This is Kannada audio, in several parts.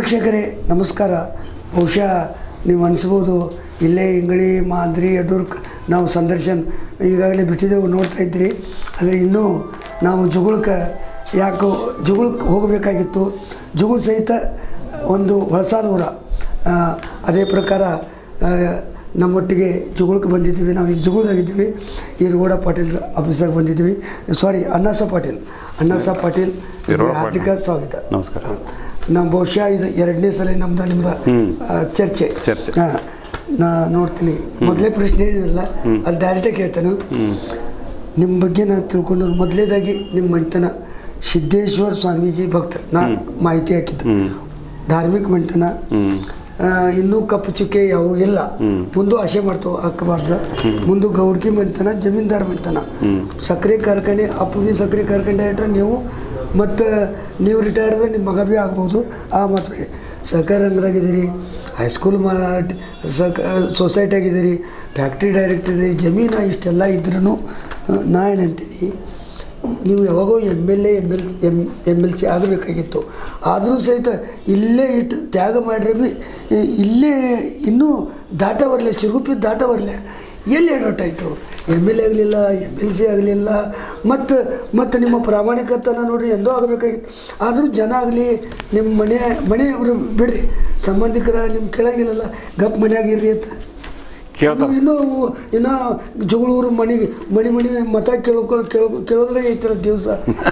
ವೀಕ್ಷಕರೇ ನಮಸ್ಕಾರ ಬಹುಶಃ ನೀವು ಅನಿಸ್ಬೋದು ಇಲ್ಲೇ ಇಂಗಳಿ ಮಾದ್ರಿ ಯಡೂರ್ಕ್ ನಾವು ಸಂದರ್ಶನ ಈಗಾಗಲೇ ಬಿಟ್ಟಿದ್ದೆವು ನೋಡ್ತಾ ಇದ್ರಿ ಆದರೆ ಇನ್ನೂ ನಾವು ಜುಗುಳ್ಕ ಯಾಕೋ ಜುಗುಳ್ಕ್ ಹೋಗಬೇಕಾಗಿತ್ತು ಜುಗುಳ್ ಸಹಿತ ಒಂದು ಹೊಳಸಾದೂರ ಆ, ಅದೇ ಪ್ರಕಾರ ಆ, ನಮ್ಮೊಟ್ಟಿಗೆ ಜುಗುಳ್ಕ್ ಬಂದಿದ್ದೀವಿ ನಾವು ಈಗ ಜುಗುಳ್ದಾಗಿದ್ದೀವಿ ಈ ರೋಡ ಪಾಟೀಲ್ ಆಫೀಸಾಗ ಬಂದಿದ್ದೀವಿ ಸಾರಿ ಅಣ್ಣಾಸ ಪಾಟೀಲ್ ಅಣ್ಣಾಸ ಪಾಟೀಲ್ ಈರೋಡ ಪಾಟೀಲ್. ಹಾರ್ದಿಕ ಸ್ವಾಗತ ನಮಸ್ಕಾರ ನಾವು ಬಹುಶಃ ಇದು ಎರಡನೇ ಸಲ ನಮ್ದು ನಿಮ್ದು ಆ, ಚರ್ಚೆ ಚರ್ಚೆ. ಹಾ, ನಾ ನೋಡ್ತೀನಿ ಮೊದಲೇ ಪ್ರಶ್ನೆ ಹೇಳಿರಲ್ಲ ಅದು ಡೈರೆಕ್ಟಾಗಿ ಕೇಳ್ತಾನೆ ನಿಮ್ಮ ಬಗ್ಗೆ ನಾನು ತಿಳ್ಕೊಂಡು ಮೊದಲೇದಾಗಿ ನಿಮ್ಮ ಮಂಟನ ಸಿದ್ದೇಶ್ವರ ಸ್ವಾಮೀಜಿ ಭಕ್ತರು ನಾ ಮಾಹಿತಿ ಹಾಕಿದ್ದು ಧಾರ್ಮಿಕ ಮಂಟನ ಆ, ಇನ್ನೂ ಕಪ್ಪು ಚುಕ್ಕೆ ಯಾವ ಇಲ್ಲ ಮುಂದೆ ಆಸೆ ಮಾಡ್ತಾವೆ ಹಾಕಬಾರ್ದು ಮುಂದೆ ಗೌಡ್ಕಿ ಮಂಟನ ಜಮೀನ್ದಾರ್ ಮಂಟನ ಸಕ್ಕರೆ ಕಾರ್ಖಾನೆ ಅಪ್ಪು ಬಿ ಸಕ್ಕರೆ ಕಾರ್ಖಾನೆ ಡೈರೆಕ್ಟರ್ ನೀವು ಮತ್ತು ನೀವು ರಿಟೈರ್ಡ್ ನಿಮ್ಮ ಮಗ ಭೀ ಆಗ್ಬೋದು ಆ ಮತ್ತು ಸಹಕಾರ ರಂಗದಾಗಿದ್ದೀರಿ ಹೈಸ್ಕೂಲ್ ಮಾ ಸಹಕ ಸೊಸೈಟಿ ಆಗಿದ್ದೀರಿ ಫ್ಯಾಕ್ಟ್ರಿ ಡೈರೆಕ್ಟರ್ ಇದ್ದೀರಿ ಜಮೀನು ಇಷ್ಟೆಲ್ಲ ಇದ್ರೂ ನಾ ಏನಂತೀನಿ ನೀವು ಯಾವಾಗೋ M L A M L M M L C ಆಗಬೇಕಾಗಿತ್ತು ಆದರೂ ಸಹಿತ ಇಲ್ಲೇ ಇಟ್ಟು ತ್ಯಾಗ ಮಾಡ್ರೆ ಭೀ ಇ- ಇಲ್ಲೇ ಇನ್ನೂ ದಾಟ ಬರಲಿ ಸಿರುಗುಪ್ಪಿ ದಾಟ ಬರಲಿ ಎಲ್ಲಿ ಎಡವಟ್ಟಾಯಿತು ಎಮ್ ಎಲ್ ಎ ಆಗಲಿಲ್ಲ ಎಮ್ ಎಲ್ ಸಿ ಆಗಲಿಲ್ಲ ಮತ್ತು ಮತ್ತು ನಿಮ್ಮ ಪ್ರಾಮಾಣಿಕತನ ನೋಡ್ರಿ ಎಂದೋ ಆಗಬೇಕಾಗಿತ್ತು ಆದರೂ ಜನ ಆಗಲಿ ನಿಮ್ಮ ಮನೆ ಮನೆಯವರು ಬಿಡ್ರಿ ಸಂಬಂಧಿಕರ ನಿಮ್ಮ ಕೇಳಂಗಿಲ್ಲಲ್ಲ ಗಪ್ ಮನೆಯಾಗಿರ್ರಿ ಅಂತ ಕೇಳ್ತಾರೆ ಇನ್ನೂ ಇನ್ನೂ ಜಗಳೂರು ಮನೆಗೆ ಮನೆ ಮನೆ ಮತ ಕೇಳ್ಕೊ ಕೇಳೋ ಕೇಳೋದ್ರೆ ಐತಿರ ದಿವಸ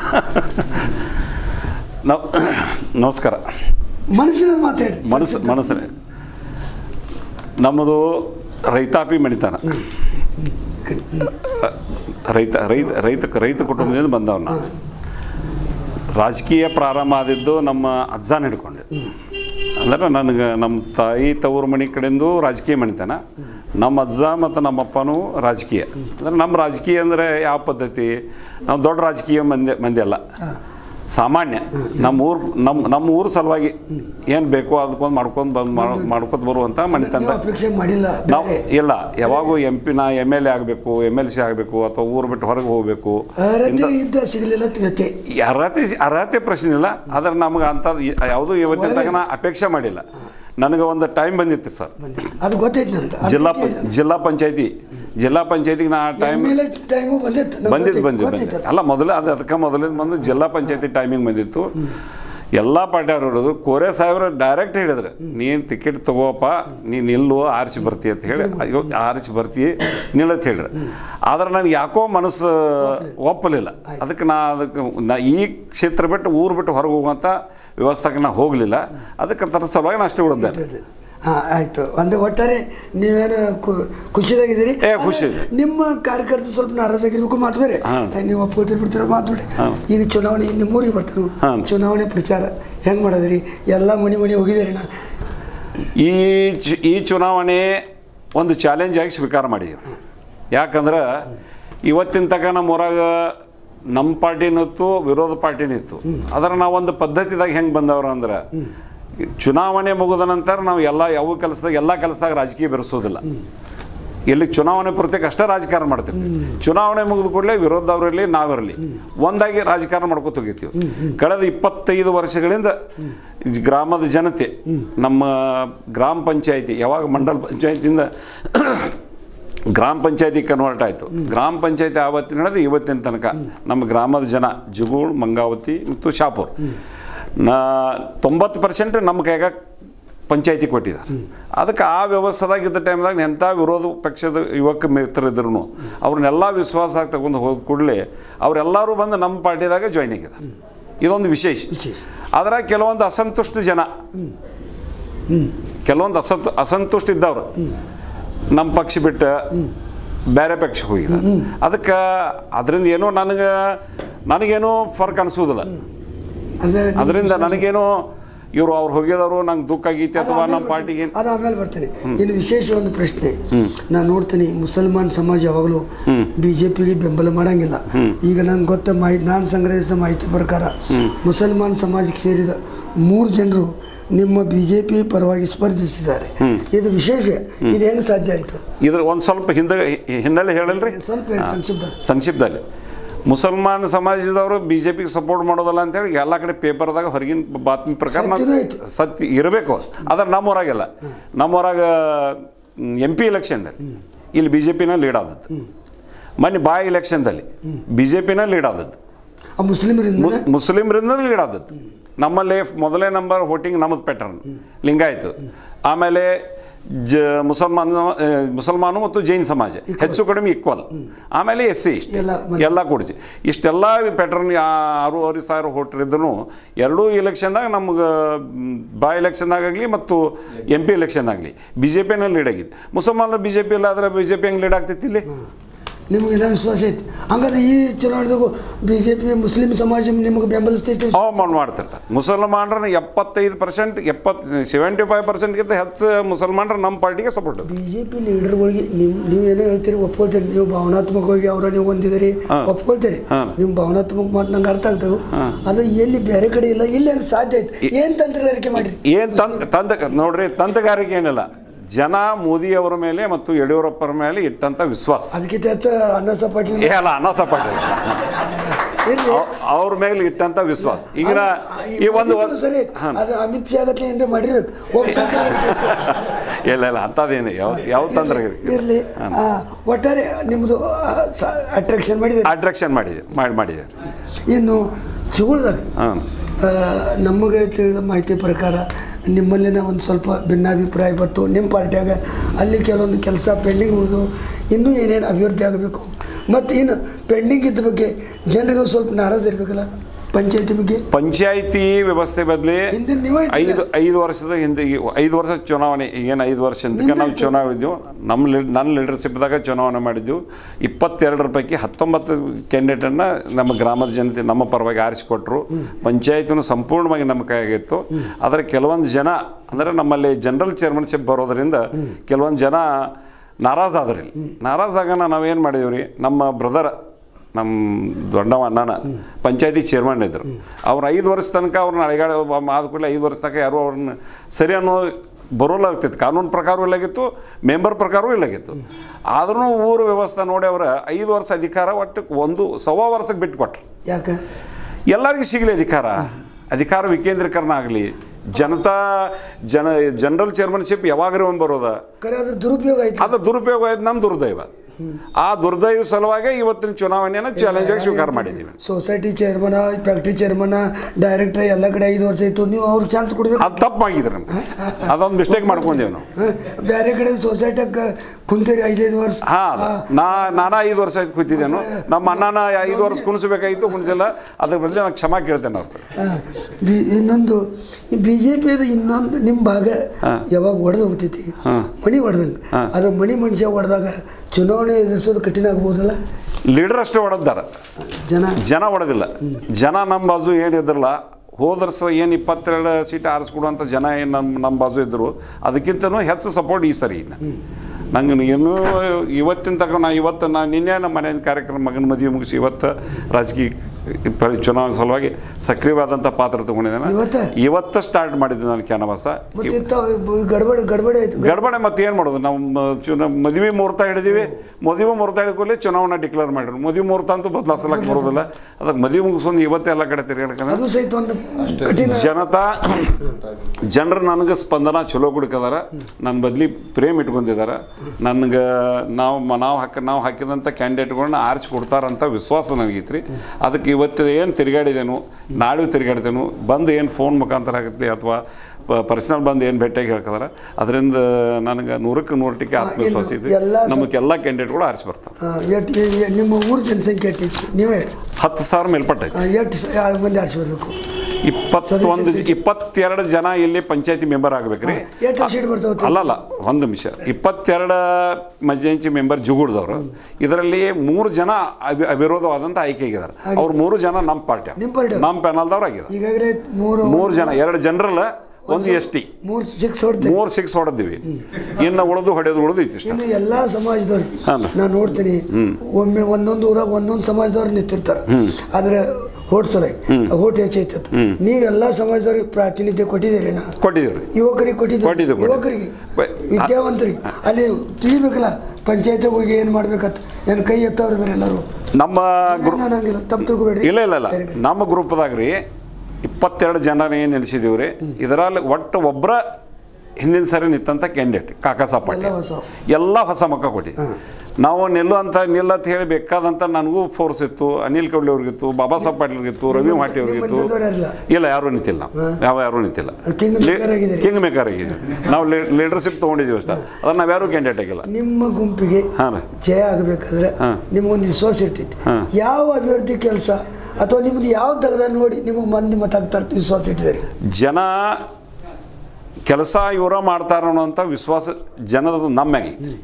ನಾವು ನಮಸ್ಕಾರ ಮನಸ್ಸಿನ ಮಾತಾಡಿ ಮನಸ್ಸು ಮನಸ್ಸನ್ನೇ ನಮ್ಮದು ರೈತಾಪಿ ಮಣಿತನ ರೈತ ರೈತ ರೈತ ರೈತ ಕುಟುಂಬದಿಂದ ಬಂದವನ್ನ ರಾಜಕೀಯ ಪ್ರಾರಂಭ ಆದಿದ್ದು ನಮ್ಮ ಅಜ್ಜನ ಹಿಡ್ಕೊಂಡು ಅಂದ್ರೆ ನನಗೆ ನಮ್ಮ ತಾಯಿ ತವ್ರ ಮನೆ ಕಡೆಯಿಂದ ರಾಜಕೀಯ ಮಣಿತನ ನಮ್ಮ ಅಜ್ಜ ಮತ್ತು ನಮ್ಮ ಅಪ್ಪನೂ ರಾಜಕೀಯ ಅಂದ್ರೆ ನಮ್ಮ ರಾಜಕೀಯ ಅಂದರೆ ಯಾವ ಪದ್ಧತಿ ನಾವು ದೊಡ್ಡ ರಾಜಕೀಯ ಮಂದಿ ಮಂದಿ ಅಲ್ಲ ಸಾಮಾನ್ಯ ನಮ್ಮ ಊರು ನಮ್ಮ ನಮ್ಮ ಊರ ಸಲುವಾಗಿ ಏನು ಬೇಕೋ ಅದಕ್ಕೊಂದು ಮಾಡ್ಕೊಂಡು ಬಂದು ಮಾಡ್ಕೊತ ಬರುವಂಥ ಮಣಿತನ ನೀವು ಅಪೇಕ್ಷೆ ಮಾಡಿಲ್ಲ ನಾವು ಬೇರೆ. ಇಲ್ಲ ಯಾವಾಗೂ ಎಂ ಪಿ ನಾ ಎಮ್ ಎಲ್ ಎ ಆಗಬೇಕು ಎಮ್ ಎಲ್ ಸಿ ಆಗಬೇಕು ಅಥವಾ ಊರು ಬಿಟ್ಟು ಹೊರಗೆ ಹೋಗಬೇಕು ಅರ್ಹತೆ ಇದ್ದ ಸಿಗಲಿಲ್ಲ ವ್ಯತೆ ಅರ್ಹತೆ ಅರ್ಹತೆ ಪ್ರಶ್ನೆ ಇಲ್ಲ ಆದ್ರೆ ನಮ್ಗೆ ಅಂಥದ್ದು ಯಾವುದೂ ಇವತ್ತಿನ ತನಕ ನಾ ಅಪೇಕ್ಷೆ ಮಾಡಿಲ್ಲ ನನಗೆ ಒಂದು ಟೈಮ್ ಬಂದಿತ್ತು ಸರ್ ಬಂದಿಲ್ಲ ಅದು ಗೊತ್ತೈತೆ ನನಗೆ ಜಿಲ್ಲಾ ಪ- ಜಿಲ್ಲಾ ಪಂಚಾಯತಿ ಜಿಲ್ಲಾ ಪಂಚಾಯತಿಗೆ ನಾ ಟೈಮ್ ಮೇಲೆ ಟೈಮು ಬಂದಿತ್ತು ನಮ್ಗೆ ಬಂದಿದ್ದು ಗೊತ್ತೈತೆ, ಬಂದಿದ್ದು ಗೊತ್ತೈತೆ ಬಂದಿದ್ದು ಅಲ್ಲ ಮೊದಲೇ ಅದು ಅದಕ್ಕೆ ಮೊದಲಿಂದ ಬಂದು ಜಿಲ್ಲಾ ಪಂಚಾಯತಿ ಟೈಮಿಂಗ್ ಬಂದಿತ್ತು ಎಲ್ಲ ಪಾರ್ಟಿಯವ್ರು ಹೇಳೋದು ಕೋರೆ ಸಾಹೇಬ್ರು ಡೈರೆಕ್ಟ್ ಹೇಳಿದ್ರು ನೀನು ಟಿಕೆಟ್ ತಗೋಪ್ಪ ನೀನು ನಿಲ್ಲು ಆರಿಸಿ ಬರ್ತಿ ಅಂತ ಹೇಳಿ ಅಯ್ಯೋ ಆರಿಸಿ ಬರ್ತಿ ನಿಲ್ಲತ್ ಹೇಳ್ರಿ ಆದ್ರೆ ನನಗೆ ಯಾಕೋ ಮನಸ್ಸು ಒಪ್ಪಲಿಲ್ಲ ಅದಕ್ಕೆ ನಾ ಅದಕ್ಕೆ ನಾ ಈ ಕ್ಷೇತ್ರ ಬಿಟ್ಟು ಊರು ಬಿಟ್ಟು ಹೊರಗೆ ಹೋಗುವಂಥ ವ್ಯವಸ್ಥೆಗೆ ನಾ ಹೋಗಲಿಲ್ಲ ಅದಕ್ಕೆ ಅದರ ಸಲುವಾಗಿ ನಾ ಅಷ್ಟೇ ಉಳಿದೆ ಹಾಂ ಆಯಿತು ಒಂದು ಒಟ್ಟಾರೆ ನೀವೇನು ಖು- ಖುಷಿದಾಗಿದ್ದೀರಿ ಏ, ಖುಷಿ ಇದೆ. ನಿಮ್ಮ ಕಾರ್ಯಕರ್ತ ಸ್ವಲ್ಪ ನಾರಾಜಾಗಿರ್ಬೇಕು ಮಾತು ಬೇರೆ ಹಾಂ. ನೀವು ಒಪ್ಕೋತೀರಿ ಬಿಡ್ತೀರ ಮಾತು ಬೇರೆ ಈಗ ಚುನಾವಣೆ ನಿಮ್ಮ ಊರಿಗೆ ಬರ್ತಾನೆ ಹಾಂ. ಚುನಾವಣೆ ಪ್ರಚಾರ ಹೆಂಗೆ ಮಾಡೋದ್ರಿ ಎಲ್ಲ ಮನೆ ಮನೆ ಹೋಗಿದ್ದೀರಿ ನಾ ಈ ಚು ಈ ಚುನಾವಣೆ ಒಂದು ಚಾಲೆಂಜ್ ಆಗಿ ಸ್ವೀಕಾರ ಮಾಡಿದ್ದೀವಿ ಯಾಕಂದ್ರೆ ಇವತ್ತಿನ ತನಕ ನಮ್ಮ ಊರಾಗ ನಮ್ಮ ಪಾರ್ಟಿನಿತ್ತು ವಿರೋಧ ಪಾರ್ಟಿನಿತ್ತು ಅದರ ನಾವು ಒಂದು ಪದ್ಧತಿದಾಗ ಹೆಂಗೆ ಬಂದವ್ರು ಅಂದ್ರೆ ಚುನಾವಣೆ ಮುಗಿದ ನಂತರ ನಾವು ಎಲ್ಲ ಯಾವ ಕೆಲಸದಾಗ ಎಲ್ಲ ಕೆಲಸದಾಗ ರಾಜಕೀಯ ಬೆರೆಸೋದಿಲ್ಲ ಇಲ್ಲಿ ಚುನಾವಣೆ ಪೂರ್ತಿಗೆ ಅಷ್ಟೇ ರಾಜಕಾರಣ ಮಾಡ್ತಿರ್ತೀವಿ ಚುನಾವಣೆ ಮುಗಿದ ಕೂಡಲೇ ವಿರೋಧದವರಿರಲಿ ನಾವಿರಲಿ ಒಂದಾಗಿ ರಾಜಕಾರಣ ಮಾಡ್ಕೊತ ಹೋಗಿರ್ತೀವಿ ಕಳೆದ ಇಪ್ಪತ್ತೈದು ವರ್ಷಗಳಿಂದ ಈ ಗ್ರಾಮದ ಜನತೆ ನಮ್ಮ ಗ್ರಾಮ ಪಂಚಾಯತಿ ಯಾವಾಗ ಮಂಡಲ ಪಂಚಾಯತಿಯಿಂದ ಗ್ರಾಮ ಪಂಚಾಯತಿ ಕನ್ವರ್ಟ್ ಆಯಿತು ಗ್ರಾಮ ಪಂಚಾಯತಿ ಆವತ್ತಿನ ಹಿಡಿದು ಇವತ್ತಿನ ತನಕ ನಮ್ಮ ಗ್ರಾಮದ ಜನ ಜುಗೂಳ್ ಮಂಗಾವತಿ ಮತ್ತು ಶಾಪುರ್ ನಾ ತೊಂಬತ್ತು ಪರ್ಸೆಂಟ್ ನಮ್ಮ ಕೈಗ ಪಂಚಾಯತಿ ಕೊಟ್ಟಿದ್ದಾರೆ ಅದಕ್ಕೆ ಆ ವ್ಯವಸ್ಥೆದಾಗ ಇದ್ದ ಟೈಮ್ದಾಗ ಎಂಥ ವಿರೋಧ ಪಕ್ಷದ ಯುವಕ ಮಿತ್ರರಿದ್ರು ಅವ್ರನ್ನೆಲ್ಲ ವಿಶ್ವಾಸ ತಗೊಂಡು ಹೋದ ಕೂಡಲೇ ಅವರೆಲ್ಲರೂ ಬಂದು ನಮ್ಮ ಪಾರ್ಟಿದಾಗ ಜಾಯ್ನ್ ಆಗಿದ್ದಾರೆ ಇದೊಂದು ವಿಶೇಷ ವಿಶೇಷ ಅದರ ಕೆಲವೊಂದು ಅಸಂತುಷ್ಟ ಜನ ಕೆಲವೊಂದು ಅಸಂತು ಅಸಂತುಷ್ಟ ಇದ್ದವ್ರು ನಮ್ಮ ಪಕ್ಷ ಬಿಟ್ಟು ಬೇರೆ ಪಕ್ಷಕ್ಕೆ ಹೋಗಿದ್ದಾರೆ ಅದಕ್ಕೆ ಅದರಿಂದ ಏನೋ ನನಗೆ ನನಗೇನೋ ಫರ್ಕ್ ಅನಿಸೋದಿಲ್ಲ ಅದೇ ಅದರಿಂದ ನನಗೇನೋ ಇವರು ಅವ್ರು ಹೋಗಿದವರು ನಂಗೆ ದುಃಖ ಆಗೈತಿ ಅಥವಾ ನಮ್ಮ ಪಾರ್ಟಿಗೆ ಅದು ಆಮೇಲೆ ಬರ್ತೀನಿ ಇನ್ನು ವಿಶೇಷ ಒಂದು ಪ್ರಶ್ನೆ ನಾನು ನೋಡ್ತೀನಿ ಮುಸಲ್ಮಾನ್ ಸಮಾಜ ಯಾವಾಗಲೂ ಬಿ ಜೆ ಪಿಗೆ ಬೆಂಬಲ ಮಾಡಂಗಿಲ್ಲ ಈಗ ನಂಗೆ ಗೊತ್ತ ಮಾಹಿತಿ ನಾನು ಸಂಗ್ರಹಿಸಿದ ಮಾಹಿತಿ ಪ್ರಕಾರ ಮುಸಲ್ಮಾನ್ ಸಮಾಜಕ್ಕೆ ಸೇರಿದ ಮೂರು ಜನರು ನಿಮ್ಮ ಬಿ ಜೆ ಪಿ ಪರವಾಗಿ ಸ್ಪರ್ಧಿಸಿದ್ದಾರೆ ಇದು ವಿಶೇಷ ಇದು ಹೆಂಗೆ ಸಾಧ್ಯ ಆಯಿತು ಇದ್ರ ಒಂದು ಸ್ವಲ್ಪ ಹಿಂದೆ ಹಿನ್ನೆಲೆ ಹೇಳಲ್ರಿ ಸ್ವಲ್ಪ ಹೇಳಿ ಸಂಕ್ಷಿಪ್ತ ಸಂಕ್ಷಿಪ್ತದಲ್ಲಿ ಮುಸಲ್ಮಾನ್ ಸಮಾಜದವರು ಬಿ ಜೆ ಪಿಗೆ ಸಪೋರ್ಟ್ ಮಾಡೋದಲ್ಲ ಅಂತೇಳಿ ಎಲ್ಲ ಕಡೆ ಪೇಪರ್ದಾಗ ಹೊರಗಿನ ಬಾತ್ಮಿ ಪ್ರಕಾರ ನಾವು- ಸತ್ಯನೂ ಐತಿ. ಸತ್ಯ ಇರಬೇಕು ಆದ್ರೆ ನಮ್ಮೂರಾಗೆಲ್ಲ ನಮ್ಮೂರಾಗ ಎಂ ಪಿ ಎಲೆಕ್ಷನ್ದಲ್ಲಿ ಇಲ್ಲಿ ಬಿ ಜೆ ಪಿನ ಲೀಡ್ ಆದದ್ದು ಮೊನ್ನೆ ಬಾಯ್ ಎಲೆಕ್ಷನ್ದಲ್ಲಿ ಬಿ ಜೆ ಪಿನ ಲೀಡ್ ಆದದ್ದು ಆ ಮುಸ್ಲಿಮರಿಂದ ಮು- ಮುಸ್ಲಿಮ್ರಿಂದ ಲೀಡ್ ಆದದ್ದು ನಮ್ಮಲ್ಲಿ ಮೊದಲೇ ನಂಬರ್ ವೋಟಿಂಗ್ ನಮ್ಮದು ಪ್ಯಾಟರ್ನ್ ಲಿಂಗಾಯತು ಆಮೇಲೆ ಜ ಮುಸಲ್ಮಾನ ಆ, ಮುಸಲ್ಮಾನು ಮತ್ತು ಜೈನ್ ಸಮಾಜ ಹೆಚ್ಚು ಕಡಿಮೆ ಈಕ್ವಲ್ ಆಮೇಲೆ ಎಸ್ ಸಿ ಇಷ್ಟು ಎಲ್ಲ ಮಂದಿ. ಎಲ್ಲ ಕೂಡಿಸಿ ಇಷ್ಟೆಲ್ಲ ಪ್ಯಾಟರ್ನ್ ಆರೂವರೆ ಸಾವಿರ ವೋಟರ್ ಇದ್ರು ಎರಡೂ ಎಲೆಕ್ಷನ್ದಾಗ ನಮ್ಗೆ ಬಾ ಎಲೆಕ್ಷನ್ದಾಗಲಿ ಮತ್ತು ಎಂ ಪಿ ಎಲೆಕ್ಷನ್ದಾಗಲಿ ಬಿ ಜೆ ಪಿನ ಲೀಡ್ ಆಗಿದೆ ಮುಸಲ್ಮಾನರು ಬಿ ಜೆ ಪಿ ಇಲ್ಲ ಆದರೆ ಬಿ ಜೆ ಪಿ ಹೆಂಗೆ ಲೀಡ್ ಆಗ್ತೈತಿ ಇಲ್ಲಿ ನಿಮ್ಗೆ ಏನೋ ವಿಶ್ವಾಸ ಐತಿ ಹಂಗಾದ್ರೆ ಈ ಚುನಾವಣೆದಾಗೂ ಬಿ ಜೆ ಪಿ ಮುಸ್ಲಿಂ ಸಮಾಜ ನಿಮಗೆ ಬೆಂಬಲಿಸ್ತೈತಿ ಅವಮಾನ ಮಾಡ್ತಿರ್ತಾರೆ ಮುಸಲ್ಮಾನರನ್ನ ಎಪ್ಪತ್ತೈದು ಪರ್ಸೆಂಟ್ ಎಪ್ಪತ್ತು ಸೆವೆಂಟಿ ಫೈವ್ ಪರ್ಸೆಂಟ್ಗಿಂತ ಹೆಚ್ಚು ಮುಸಲ್ಮಾನರು ನಮ್ಮ ಪಾರ್ಟಿಗೆ ಸಪೋರ್ಟ್ ಬಿ ಜೆ ಪಿ ಲೀಡರ್ಗಳಿಗೆ ನೀವು ನೀವು ಏನೋ ಹೇಳ್ತೀರಿ ಒಪ್ಕೊಳ್ತೀರಿ ನೀವು ಭಾವನಾತ್ಮಕವಾಗಿ ಅವರ ನೀವು ಹೊಂದಿದಿರಿ ಒಪ್ಕೊಳ್ತೀರಿ ಹಾಂ. ನಿಮ್ಮ ಭಾವನಾತ್ಮಕ ಮಾತು ನಂಗೆ ಅರ್ಥ ಆಗ್ತವೆ ಅದು ಎಲ್ಲಿ ಬೇರೆ ಕಡೆ ಇಲ್ಲ ಇಲ್ಲಿ ಹೆಂಗ್ ಸಾಧ್ಯ ಐತಿ ಏನು ತಂತ್ರಗಾರಿಕೆ ಮಾಡಿರಿ ಏನು ತಂದ ತಂದ ನೋಡ್ರಿ ತಂತ್ರಗಾರಿಕೆ ಏನಿಲ್ಲ ಜನ ಮೋದಿಯವರ ಮೇಲೆ ಮತ್ತು ಯಡಿಯೂರಪ್ಪರ ಮೇಲೆ ಇಟ್ಟಂಥ ವಿಶ್ವಾಸ ಅದಕ್ಕಿಂತ ಹೆಚ್ಚು ಅನ್ನ ಪಾಟೀಲ್ ಏ ಅಲ್ಲ ಅನ್ನ ಸಪಾಟಿ ಇರ್ಲಿ ಅವ್ರ ಮೇಲೆ ಇಟ್ಟಂಥ ವಿಶ್ವಾಸ ಈಗ ನಾ- ಈ ಒಂದು ಇಬ್ಬರು ಸರಿ ಹಾಂ ಅದು ಅಮಿತ್ ಶಾ ಆಗತ್ತೆ ಏನ್ರಿ ಮಾಡಿರ್ಬೇಕು ಒಬ್ಬ ತಂತ್ರಗಾರಿಕೆ ಇಲ್ಲ ಇಲ್ಲ ಅಂಥದ್ದೇನು ಯಾವ ಯಾವ ತಂತ್ರಗಾರಿಕೆ ಇರಲಿ ಒಟ್ಟಾರೆ ನಿಮ್ಮದು ಅಟ್ರಾಕ್ಷನ್ ಮಾಡಿದೆ ಅಟ್ರಾಕ್ಷನ್ ಮಾಡಿದೆ ಮಾಡಿ ಮಾಡಿದೆ ಇನ್ನು ಚಿಗುಳ್ದಾಗ ಹಾಂ ಆ, ನಮಗೆ ತಿಳಿದ ಮಾಹಿತಿ ಪ್ರಕಾರ ನಿಮ್ಮಲ್ಲಿನ ಒಂದು ಸ್ವಲ್ಪ ಭಿನ್ನಾಭಿಪ್ರಾಯ ಬಂತು ನಿಮ್ಮ ಪಾರ್ಟಿಯಾಗ ಅಲ್ಲಿ ಕೆಲವೊಂದು ಕೆಲಸ ಪೆಂಡಿಂಗ್ ಉಳಿದು ಇನ್ನೂ ಏನೇನು ಅಭಿವೃದ್ಧಿ ಆಗಬೇಕು ಮತ್ತು ಇನ್ನು ಪೆಂಡಿಂಗ್ ಇದ್ದ ಬಗ್ಗೆ ಜನರಿಗೆ ಸ್ವಲ್ಪ ನಾರಾಜ್ ಇರಬೇಕಲ್ಲ ಪಂಚಾಯತಿ ಬಗ್ಗೆ ಪಂಚಾಯಿತಿ ವ್ಯವಸ್ಥೆ ಬದಲಿ ಹಿಂದಿನ ನೀವೇ ಇದ್ದೀರ. ಐದು ಐದು ವರ್ಷದ ಹಿಂದೆ ಈ ಐದು ವರ್ಷ ಚುನಾವಣೆ ಏನು ಐದು ವರ್ಷ ಹಿಂದಕ್ಕೆ ನಾವು ಚುನಾವಣೆ ಇದ್ದೆವು ನಮ್ಮ ಲೀಡ್ ನನ್ನ ಲೀಡರ್ಶಿಪ್ದಾಗ ಚುನಾವಣೆ ಮಾಡಿದ್ದೆವು ಇಪ್ಪತ್ತೆರಡರ ಪೈಕಿ ಹತ್ತೊಂಬತ್ತು ಕ್ಯಾಂಡಿಡೇಟನ್ನು ನಮ್ಮ ಗ್ರಾಮದ ಜನತೆ ನಮ್ಮ ಪರವಾಗಿ ಆರಿಸಿಕೊಟ್ರು ಪಂಚಾಯತಿನೂ ಸಂಪೂರ್ಣವಾಗಿ ನಮ್ಮ ಕೈಯಾಗಿತ್ತು ಆದರೆ ಕೆಲವೊಂದು ಜನ ಅಂದರೆ ನಮ್ಮಲ್ಲಿ ಜನರಲ್ ಚೇರ್ಮನ್ಶಿಪ್ ಬರೋದರಿಂದ ಕೆಲವೊಂದು ಜನ ನಾರಾಜ್ ಆದ್ರಿ ಇಲ್ಲಿ ನಾರಾಜ್ ಆಗೋಣ ನಾವೇನು ಮಾಡಿದೀವಿ ರೀ ನಮ್ಮ ಬ್ರದರ್ ನಮ್ಮ ದೊಡ್ಡವ ಅಣ್ಣನ ಪಂಚಾಯತಿ ಚೇರ್ಮನ್ ಇದ್ದರು ಅವ್ರು ಐದು ವರ್ಷ ತನಕ ಅವ್ರನ್ನ ಅಳಿಗಾಡ ಆದ ಕೂಡಲೇ ಐದು ವರ್ಷ ತನಕ ಯಾರು ಅವ್ರನ್ನ ಸರಿ ಅನ್ನೋ ಬರೋಲ್ಲ ಆಗ್ತಿತ್ತು ಕಾನೂನು ಪ್ರಕಾರವೂ ಇಲ್ಲಾಗಿತ್ತು ಮೆಂಬರ್ ಪ್ರಕಾರವೂ ಇಲ್ಲಾಗಿತ್ತು ಆದ್ರೂ ಊರು ವ್ಯವಸ್ಥೆ ನೋಡಿ ಅವ್ರ ಐದು ವರ್ಷ ಅಧಿಕಾರ ಒಟ್ಟು ಒಂದು ಸವಾ ವರ್ಷಕ್ಕೆ ಬಿಟ್ಟು ಕೊಟ್ರು ಯಾಕೆ ಎಲ್ಲರಿಗೂ ಸಿಗಲಿ ಅಧಿಕಾರ ಅಧಿಕಾರ ವಿಕೇಂದ್ರೀಕರಣ ಆಗಲಿ ಜನತಾ ಜನ ಜನರಲ್ ಚೇರ್ಮನ್ಶಿಪ್ ಯಾವಾಗ್ರಿ ಒಂದು ಬರೋದ ಖರೆ ಅದ್ರ ದುರುಪಯೋಗ ಐತಿ ಅದು ದುರುಪಯೋಗ ಆಯ್ತು ನಮ್ಮ ದುರ್ದೈವ ಆ ದುರ್ದೈವ ಸಲುವಾಗಿ ಇವತ್ತಿನ ಚುನಾವಣೆಯನ್ನು ಚಾಲೆಂಜ್ ಆಗಿ ಸ್ವೀಕಾರ ಮಾಡಿದ್ದೀವಿ society chairman factory chairman director ಎಲ್ಲ ಕಡೆ ಐದು ವರ್ಷ ಇತ್ತು ನೀವು ಅವ್ರಿಗೆ ಚಾನ್ಸ್ ಕೊಡ್ಬೇಕು ಅದು ತಪ್ಪು ಆಗಿದ್ರಿ ನಮ್ಗೆ ಅದೊಂದು ಮಿಸ್ಟೇಕ್ ಮಾಡ್ಕೊಂಡೇವು ನಾವು ಹಾಂ, ಬೇರೆ ಕಡೆ ಸೊಸೈಟಿಗೆ ಕುಂತೀರಿ ಐದೈದು ವರ್ಷ ಹಾಂ ನಾ ನಾನಾ ಐದು ವರ್ಷ ಆಯ್ತು ಕೂತಿದ್ದೇನು ನಮ್ಮ ಅಣ್ಣನ ಐದು ವರ್ಷ ಕುಣಿಸ್ಬೇಕಾಗಿತ್ತು ಕುಣಿಸಿಲ್ಲ ಅದ್ರ ಬದಲು ನಾನು ಕ್ಷಮಾ ಕೇಳ್ತೇನೆ ಅವ್ರ ಕಡೆ ಹಾಂ, ಬಿ- ಇನ್ನೊಂದು ಈ ಬಿ ಜೆ ಪಿದು ಇನ್ನೊಂದು ನಿಮ್ಮ ಭಾಗ ಯಾವಾಗ ಒಡೆದು ಹೋಗ್ತೈತಿ ಮಣಿ ಹೊಡೆದಂಗೆ ಅದು ಮಣಿ ಮನುಷ್ಯ ಹೊಡೆದಾಗ ಚುನಾವಣೆ ಎದುರಿಸೋದು ಕಠಿಣ ಆಗ್ಬೋದಲ್ಲ ಲೀಡರ್ ಅಷ್ಟೇ ಹೊಡೆದಾರ ಜನ ಜನ ಹೊಡೆದಿಲ್ಲ ಜನ ನಮ್ಮ ಬಾಜು ಏನಿದ್ರಲ್ಲ ಹೋದರ್ಸ ಏನು ಇಪ್ಪತ್ತೆರಡು ಸೀಟ್ ಆರಿಸ್ಕೊಡುವಂಥ ಜನ ಏನು ನಮ್ಮ ನಮ್ಮ ಬಾಜು ಇದ್ದರು ಅದಕ್ಕಿಂತನೂ ಹೆಚ್ಚು ಸಪೋರ್ಟ್ ಈ ಸರಿ ಇನ್ನು ನಂಗೆ ಇನ್ನೂ ಇವತ್ತಿನ ತನಕ ನಾ ಇವತ್ತು ನಾ ನಿನ್ನೆ ನಮ್ಮ ಮನೆಯ ಕಾರ್ಯಕ್ರಮ ಮಗನ ಮದುವೆ ಮುಗಿಸಿ ಇವತ್ತು ರಾಜಕೀಯ ಪ- ಚುನಾವಣೆ ಸಲುವಾಗಿ ಸಕ್ರಿಯವಾದಂಥ ಪಾತ್ರ ತಗೊಂಡಿದ್ದೇನೆ ಇವತ್ತ? ಇವತ್ತು ಸ್ಟಾರ್ಟ್ ಮಾಡಿದ್ದೆ ನಾನು ಕ್ಯಾನವಾಸ ಮತ್ತೆ ಇಂಥ ಗಡ್ಬಡಿ ಗಡ್ಬಡಿ ಆಯ್ತು ಗಡ್ಬಡೆ ಮತ್ತೆ ಏನು ಮಾಡೋದು ನಾವು ಮ- ಚುನಾ ಮದುವೆ ಮುಹೂರ್ತ ಹಿಡಿದೀವಿ ಮದುವೆ ಮುಹೂರ್ತ ಹಿಡ್ಕೊಳ್ಳಿ ಚುನಾವಣೆ ಡಿಕ್ಲೇರ್ ಮಾಡಿದ್ರು ಮದುವೆ ಮುಹೂರ್ತ ಅಂತೂ ಬದಲಾಯಿಸ್ಲಕ್ಕೆ ಬರೋದಿಲ್ಲ ಅದಕ್ಕೆ ಮದುವೆ ಮುಗಿಸ್ಕೊಂಡು ಇವತ್ತೆಲ್ಲ ಕಡೆ ತಿರ್ಗಾಡ್ಕಂದ್ರೆ ಅದು ಸಹಿತ ಒಂದು ಕಠಿಣ ಜನತಾ ಜನರು ನನಗೆ ಸ್ಪಂದನ ಚಲೋ ಕುಡ್ಕದಾರ ನನ್ನ ಬದ್ಲಿ ಪ್ರೇಮ್ ಇಟ್ಕೊಂಡಿದ್ದಾರೆ ನನಗೆ ನಾವು ಮ- ನಾವು ಹಾಕ ನಾವು ಹಾಕಿದಂಥ ಕ್ಯಾಂಡಿಡೇಟ್ಗಳನ್ನ ಆರಿಸಿ ಕೊಡ್ತಾರಂತ ವಿಶ್ವಾಸ ನನಗೈತ್ರಿ ಅದಕ್ಕೆ ಇವತ್ತು ಏನು ತಿರುಗಾಡಿದೇನು ನಾಳೆ ತಿರುಗಾಡ್ತೇನು ಬಂದು ಏನು ಫೋನ್ ಮುಖಾಂತರ ಆಗತ್ತೆ ಅಥವಾ ಪರ್ಸನಲ್ ಬಂದು ಏನು ಭೇಟಿಯಾಗಿ ಹೇಳ್ಕದಾರ ಅದರಿಂದ ನನಗೆ ನೂರಕ್ಕೆ ನೂರು ಟಿಕೆ ಆತ್ಮವಿಶ್ವಾಸ ಐತಿ ಎಲ್ಲ ಸ- ನಮಗೆ ಎಲ್ಲ ಕ್ಯಾಂಡಿಡೇಟ್ಗಳು ಆರಿಸಿ ಬರ್ತಾರೆ ಆ, ಎಷ್ಟ್ ಎ- ಎ- ನಿಮ್ಮ ಊರ ಜನಸಂಖ್ಯೆ ಎಷ್ಟೈತಿ ನೀವೇ ಹೇಳಿ. ಹತ್ತು ಸಾವಿರ ಮೇಲ್ಪಟ್ಟೈತಿ ಆ, ಎಷ್ಟು ಸ- ಯಾವ ಮಂದಿ ಆರಿಸಿ ಬರ್ಬೇಕು ಇಪ್ಪತ್ತೊಂದು ಇಪ್ಪತ್ತೆರಡು ಜನ ಇಲ್ಲಿ ಪಂಚಾಯತಿ ಮೆಂಬರ್ ಆಗ್ಬೇಕ್ರಿ ಎಷ್ಟು ಸೀಟ್ ಬರ್ತಾವ ಅಲ್ಲಲ್ಲ ಒಂದು ನಿಮಿಷ ಇಪ್ಪತ್ತೆರಡು ಮಜೆಂಚಿ ಮೆಂಬರ್ ಜುಗುಡ್ದವರು ಇದರಲ್ಲಿ ಮೂರು ಜನ ಅಭಿ ಅವಿರೋಧವಾದಂಥ ಆಯ್ಕೆ ಆಗಿದ್ದಾರೆ ಅವ್ರು ಮೂರು ಜನ ನಮ್ಮ ಪಾರ್ಟಿ ನಿಮ್ಮ ಪಾರ್ಟಿ ನಮ್ಮ ಪ್ಯಾನಲ್ದವ್ರು ಆಗಿದ್ದಾರೆ ಈಗಾಗಲೇ ಮೂರು ಮೂರು ಜನ ಎರಡು ಜನರಲ್ ಒಂದು ಎಸ್ ಟಿ ಮೂರು ಸಿಕ್ಸ್ ಹೊಡ್ತೀನಿ ಮೂರು ಸಿಕ್ಸ್ ಹೊಡೆದಿವಿ ಇನ್ನು ಉಳಿದು ಹೊಡೆಯೋದು ಉಳಿದು ಇತ್ತಿಷ್ಟ ಇನ್ನು ಎಲ್ಲ ಸಮಾಜದವ್ರು ಹಾಂ. ನಾನು ನೋಡ್ತೀನಿ ಒಮ್ಮೆ ಒಂದೊಂದು ಊರಾಗ ಒಂದೊಂದು ಸಮಾಜದವ್ರು ನಿಂತಿರ್ತಾರೆ ಆದ್ರೆ ಹೋಟ್ ಸಲುವಾಗಿ ಹೋಟ್ ಹೆಚ್ಚೈತತ್ ನೀವೆಲ್ಲ ಸಮಾಜದವ್ರಿಗೆ ಪ್ರಾತಿನಿಧ್ಯ ಕೊಟ್ಟಿದ್ದೀರಿ ನಾ ಕೊಟ್ಟಿದ್ದೀವಿ ರೀ ಯುವಕರಿಗೆ ಕೊಟ್ಟಿದ್ದೀರಿ ಕೊಟ್ಟಿದ್ದೀವಿ, ಕೊಟ್ಟಿದ್ದೀವಿ. ಯುವಕರಿಗೆ ಬ- ವಿದ್ಯಾವಂತರಿಗೆ ಅಲ್ಲಿ ತಿಳಿಬೇಕಲ್ಲ ಪಂಚಾಯತಿಗೆ ಹೋಗಿ ಏನು ಮಾಡ್ಬೇಕಂತ ಏನು ಕೈ ಎತ್ತವ್ರು ಇದಾರೆ ಎಲ್ಲರೂ ನಮ್ಮ ಗ್ರೂ ನಾನು ಹಂಗಿಲ್ಲ ತಪ್ಪು ತಿಳ್ಕೊಬೇಡ್ರಿ ಇಲ್ಲ ಇಲ್ಲ ಇಲ್ಲ ನಮ್ಮ ಗ್ರೂಪ್ದಾಗ ರೀ ಇಪ್ಪತ್ತೆರಡು ಜನ ಏನು ನಿಲ್ಲಿಸಿದೀವಿ ರೀ ಇದರಲ್ಲಿ ಒಟ್ಟು ಒಬ್ಬರ ಹಿಂದಿನ ಸರಿ ನಿಂತಂಥ ಕ್ಯಾಂಡಿಡೇಟ್ ಕಾಕಾಸಾಬ್ ಎಲ್ಲ ಪಾಟೀಲ್ ಹೊಸ ಎಲ್ಲ ಹೊಸ ಮಕ್ಕ ಕೊಟ್ಟಿ ನಾವು ನಿಲ್ಲು ಅಂತ ನಿಲ್ಲಂತ ಹೇಳಿ ಬೇಕಾದಂತ ನನಗೂ ಫೋರ್ಸ್ ಇತ್ತು ಅನಿಲ್ ಕೌಳಿ ಅವ್ರಿಗಿತ್ತು ಬಾಬಾ ಸಾಹೇಬ್ ಪಾಟೀಲ್ಗಿತ್ತು ರವಿ ಮಾಟಿ ಅವ್ರಿಗಿತ್ತು ನಿಮ್ಮ ಯಾರಿಲ್ಲ ಇಲ್ಲ ಯಾರೂ ನಿಂತಿಲ್ಲ ಯಾವ ಯಾರೂ ನಿಂತಿಲ್ಲ ಕಿಂಗ್ ಮೇಕರ್ ಆಗಿದ್ದೀರಿ ಕಿಂಗ್ ಮೇಕರ್ ಆಗಿದ್ದೀವಿ ನಾವು ಲೀಡರ್ಶಿಪ್ ತೊಗೊಂಡಿದ್ದೀವಿ ಅಷ್ಟೇ ಅದನ್ನ ನಾವು ಯಾರೂ ಕ್ಯಾಂಡಿಡೇಟ್ ಆಗಿಲ್ಲ ನಿಮ್ಮ ಗುಂಪಿಗೆ ಹಾಂ ರೀ ಜಯ ಆಗಬೇಕಾದ್ರೆ ಹಾಂ. ನಿಮಗೊಂದು ವಿಶ್ವಾಸ ಇರ್ತೈತಿ ಹಾಂ. ಯಾವ ಅಭಿವೃದ್ಧಿ ಕೆಲಸ ಅಥವಾ ನಿಮ್ದು ಯಾವ ತೆಗೆದ ನೋಡಿ ನಿಮಗೆ ಮಂದಿ ಮತ ಆಗ್ತಾ ವಿಶ್ವಾಸ ಇಟ್ಟಿದ್ದೀರಿ ಜನ ಕೆಲಸ ಇವರ ಮಾಡ್ತಾರ ಅನ್ನೋಂಥ ವಿಶ್ವಾಸ ಜನದ ನಮ್ಮಾಗೈತಿ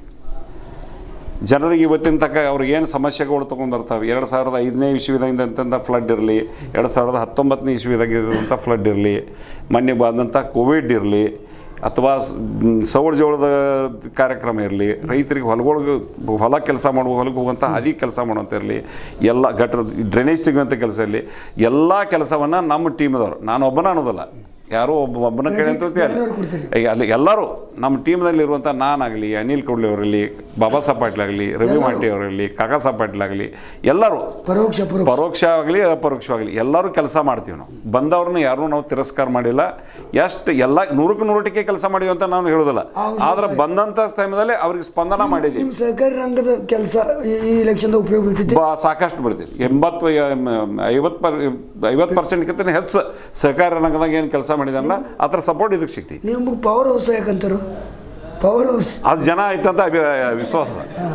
ಜನರಿಗೆ ಇವತ್ತಿನ ತನಕ ಅವ್ರಿಗೆ ಏನು ಸಮಸ್ಯೆಗಳು ತೊಗೊಂಡಿರ್ತಾವೆ ಎರಡು ಸಾವಿರದ ಐದನೇ ಇಸ್ವಿದಾಗಿದ್ದಂಥ ಫ್ಲಡ್ ಇರಲಿ ಎರಡು ಸಾವಿರದ ಹತ್ತೊಂಬತ್ತನೇ ಇಸ್ವಿದಾಗಿರುವಂಥ ಫ್ಲಡ್ ಇರಲಿ ಮೊನ್ನೆ ಬಂದಂಥ ಕೋವಿಡ್ ಇರಲಿ ಅಥವಾ ಸ್- ಮ್, ಸೌರ ಜೋಳದ ಕಾರ್ಯಕ್ರಮ ಇರಲಿ ರೈತರಿಗೆ ಹೊಲಗಳಿಗೆ ಹೊಲ ಕೆಲಸ ಮಾಡುವ ಹೊಲಕ್ಕೆ ಹೋಗುವಂಥ ಅದಿ ಕೆಲಸ ಮಾಡುವಂಥ ಇರಲಿ ಎಲ್ಲ ಗಟ್ರ ಡ್ರೈನೇಜ್ ಸಿಗುವಂಥ ಕೆಲಸ ಇರಲಿ ಎಲ್ಲ ಕೆಲಸವನ್ನು ನಮ್ಮ ಟೀಮ್ದವ್ರು ನಾನು ಒಬ್ಬನ ಅನ್ನೋದಲ್ಲ ಯಾರೋ ಒಬ್ಬ ಒಬ್ಬನ ಕೇಳಿ ಅಂತ ಬೇರೆಯವ್ರು ಕೊಡ್ತೀರಿ. ಈಗ ಅಲ್ಲಿ ಎಲ್ಲರೂ ನಮ್ಮ ಟೀಮ್ನಲ್ಲಿ ಇರುವಂಥ ನಾನಾಗಲಿ ಅನಿಲ್ ಕೌಡ್ಲಿ ಅವರಲ್ಲಿ ಬಾಬಾ ಸಾಹೇಬ್ ಪಾಟೀಲ್ ಆಗಲಿ ರವಿ ಮಾಟಿ ಅವರಲ್ಲಿ ಕಾಕಾ ಸಾಹೇಬ್ ಪಾಟೀಲ್ ಆಗಲಿ ಎಲ್ಲರೂ ಪರೋಕ್ಷ ಪರೋಕ್ಷ ಪರೋಕ್ಷ ಆಗಲಿ ಅಪರೋಕ್ಷವಾಗಲಿ ಎಲ್ಲರೂ ಕೆಲಸ ಮಾಡ್ತೀವಿ ನಾವು ಬಂದವ್ರನ್ನ ಯಾರೂ ನಾವು ತಿರಸ್ಕಾರ ಮಾಡಿಲ್ಲ ಎಷ್ಟು ಎಲ್ಲ ನೂರಕ್ಕೆ ನೂರು ಟಕ್ಕೆ ಕೆಲಸ ಮಾಡಿವಿ ಅಂತ ನಾನು ಹೇಳೋದಿಲ್ಲ ಆದ್ರೆ ಬಂದಂಥ ಸಮಯದಲ್ಲಿ ಅವ್ರಿಗೆ ಸ್ಪಂದನ ಮಾಡಿದ್ದೀವಿ ನಿಮ್ಮ ಸಹಕಾರಿ ರಂಗದ ಕೆಲಸ ಈ ಇಲೆಕ್ಷನ್ದಾಗ ಉಪಯೋಗ ಬೀಳ್ತೈತಿ ಬಾ ಸಾಕಷ್ಟು ಬಿಡ್ತೀವಿ ಎಂಬತ್ತು ಐವತ್ತು ಪರ್ ಐವತ್ತು ಪರ್ಸೆಂಟ್ಗಿಂತ ಹೆಚ್ಚು ಸಹಕಾರ ರಂಗದಾಗ ಏನು ಕೆಲಸ ಮಾಡಿದಾನಲ್ಲ ಆ ಥರ ಸಪೋರ್ಟ್ ಇದಕ್ಕೆ ಸಿಗ್ತೈತಿ ನಿಮ್ಗೆ ಪವರ್ ಹೌಸ್ ಯಾಕಂತಾರು ಪವರ್ ಹೌಸ್ ಅದು ಜನ ಐತಂತ ಅಭಿ ವಿಶ್ವಾಸ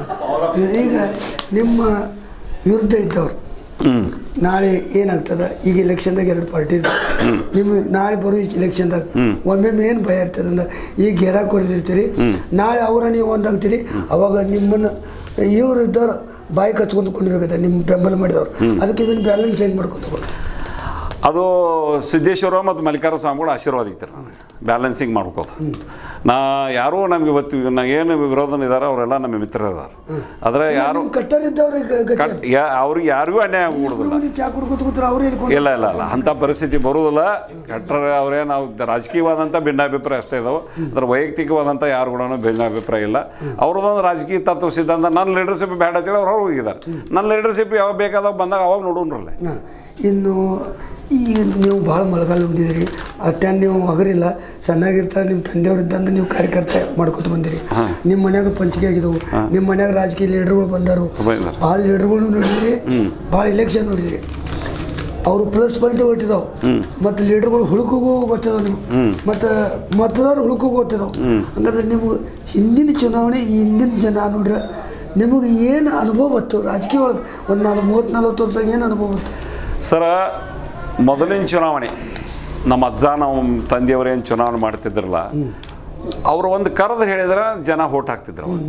ಈಗ ನಿಮ್ಮ ವಿರುದ್ಧ ಇದ್ದವ್ರು ನಾಳೆ ಏನಾಗ್ತದ ಈಗ ಇಲೆಕ್ಷನ್ದಾಗ ಎರಡು ಪಾರ್ಟಿ ಇರ್ತದೆ ನಿಮ್ಮ ನಾಳೆ ಬರೋ ಇಲೆಕ್ಷನ್ದಾಗ ಒಮ್ಮೊಮ್ಮೆ ಏನು ಭಯ ಇರ್ತದೆ ಅಂದ್ರೆ ಈಗ ಗೆರ ಕೊರಿದಿರ್ತೀರಿ ನಾಳೆ ಅವರ ನೀವು ಒಂದಾಗ್ತೀರಿ ಅವಾಗ ನಿಮ್ಮನ್ನು ಇವ್ರು ಇದ್ದವ್ರು ಬಾಯಿ ಕಚ್ಕೊಂಡು ಕೊಂಡಿರ್ಬೇಕಂತ ನಿಮ್ಮ ಬೆಂಬಲ ಮಾಡಿದವ್ರು ಅದಕ್ಕೆ ಇದನ್ನು ಬ್ಯಾಲೆನ್ಸ್ ಹೆಂಗೆ ಮಾಡ್ಕೊಂಡು ಹೋಗೋದು ಅದು ಸಿದ್ದೇಶ್ವರ ಮತ್ತು ಮಲ್ಲಿಕಾರ್ಜುನ ಸ್ವಾಮಿಗಳು ಆಶೀರ್ವಾದ ಇರ್ತಾರೆ ನನಗೆ ಬ್ಯಾಲೆನ್ಸಿಂಗ್ ಮಾಡ್ಕೋದು ನಾ ಯಾರೂ ನಮ್ಗೆ ಇವತ್ತು ನಾ ಏನು ವಿರೋಧನ ಇದ್ದಾರೆ ಅವರೆಲ್ಲ ನಮ್ಮ ಮಿತ್ರರು ಇದ್ದಾರೆ ಆದರೆ ಯಾರು ನಿಮ್ಮ ಕಟ್ಟರಿದ್ದವ್ರಿಗೆ ಗತಿ ಕಟ್ ಯಾ ಅವ್ರಿಗೆ ಯಾರಿಗೂ ಅನ್ಯಾಯ ಆಗ್ಬಿಡುದಿಲ್ಲ ಮಂದಿ ಚಾ ಕುಡ್ಕೊತ ಕೂತ್ರೆ ಅವ್ರು ಹೇಳ್ಕೊಂಡು ಇಲ್ಲ ಇಲ್ಲ ಇಲ್ಲ ಅಂಥ ಪರಿಸ್ಥಿತಿ ಬರುವುದಿಲ್ಲ ಕಟ್ಟರೆ ಅವರೇ ನಾವು ರಾಜಕೀಯವಾದಂಥ ಭಿನ್ನಾಭಿಪ್ರಾಯ ಅಷ್ಟೇ ಇದಾವೆ ಅದ್ರ ವೈಯಕ್ತಿಕವಾದಂಥ ಯಾರು ಕೂಡ ಭಿನ್ನಾಭಿಪ್ರಾಯ ಇಲ್ಲ ಅವ್ರದ್ದೊಂದು ರಾಜಕೀಯ ತತ್ವ ಸಿದ್ಧಾಂತ ನನ್ನ ಲೀಡರ್ಶಿಪ್ ಬೇಡ ಅಂತೇಳಿ ಅವ್ರು ಹೊರಗೆ ಹೋಗಿದ್ದಾರೆ ನನ್ನ ಲೀಡರ್ಶಿಪ್ ಯಾವಾಗ ಬೇಕಾದಾಗ ಬಂದಾಗ ಅವಾಗ ನೋಡೋಣ್ರಲ್ಲ ಹಾಂ. ಇನ್ನು ಈ ನೀವು ಭಾಳ ಮಳೆಗಾಲ ಉಂಡಿದ್ದೀರಿ ಅಟ್ಯಾನ್ ನೀವು ಹಗರಿಲ್ಲ ಸಣ್ಣಾಗಿರ್ತಾರೆ ನಿಮ್ಮ ತಂದೆಯವ್ರು ಇದ್ದಂದ್ರೆ ನೀವು ಕಾರ್ಯಕರ್ತ ಮಾಡ್ಕೊತ ಬಂದಿರಿ ನಿಮ್ಮ ಮನ್ಯಾಗ ಪಂಚಿಕೆ ಆಗಿದವು ನಿಮ್ಮ ಮನ್ಯಾಗ ರಾಜಕೀಯ ಲೀಡರ್ಗಳು ಬಂದರು ಬಂದಾರ. ಭಾಳ ಲೀಡರ್ಗಳು ನೋಡಿದಿರಿ ಭಾಳ ಇಲೆಕ್ಷನ್ ನೋಡಿದಿರಿ ಅವರು ಪ್ಲಸ್ ಪಾಯಿಂಟ್ ಗೊತ್ತಿದಾವೆ ಮತ್ತು ಲೀಡರ್ಗಳು ಹುಳುಕಿಗೂ ಗೊತ್ತಿದಾವೆ ನೀವು ಮತ್ತು ಮತದಾರ ಹುಳುಕಿಗೂ ಗೊತ್ತಿದಾವೆ ಹಂಗಾದ್ರೆ ನಿಮ್ಗೆ ಹಿಂದಿನ ಚುನಾವಣೆ ಈ ಹಿಂದಿನ ಜನ ನೋಡ್ರೆ ನಿಮಗೆ ಏನು ಅನುಭವ ಬತ್ತು ರಾಜಕೀಯ ಒಳಗೆ ಒಂದು ನಾಲ್ಕು ಮೂವತ್ತು ನಲ್ವತ್ತು ವರ್ಷ ಏನು ಅನುಭವ ಬತ್ತು ಸರ ಮೊದಲಿನ ಚುನಾವಣೆ ನಮ್ಮ ಅಜ್ಜ ನಮ್ಮ ತಂದೆಯವರು ಏನು ಚುನಾವಣೆ ಮಾಡ್ತಿದ್ರಲ್ಲ ಅವರು ಒಂದು ಕರೆದು ಹೇಳಿದ್ರೆ ಜನ ಓಟ್ ಹಾಕ್ತಿದ್ರು ಅವಾಗ.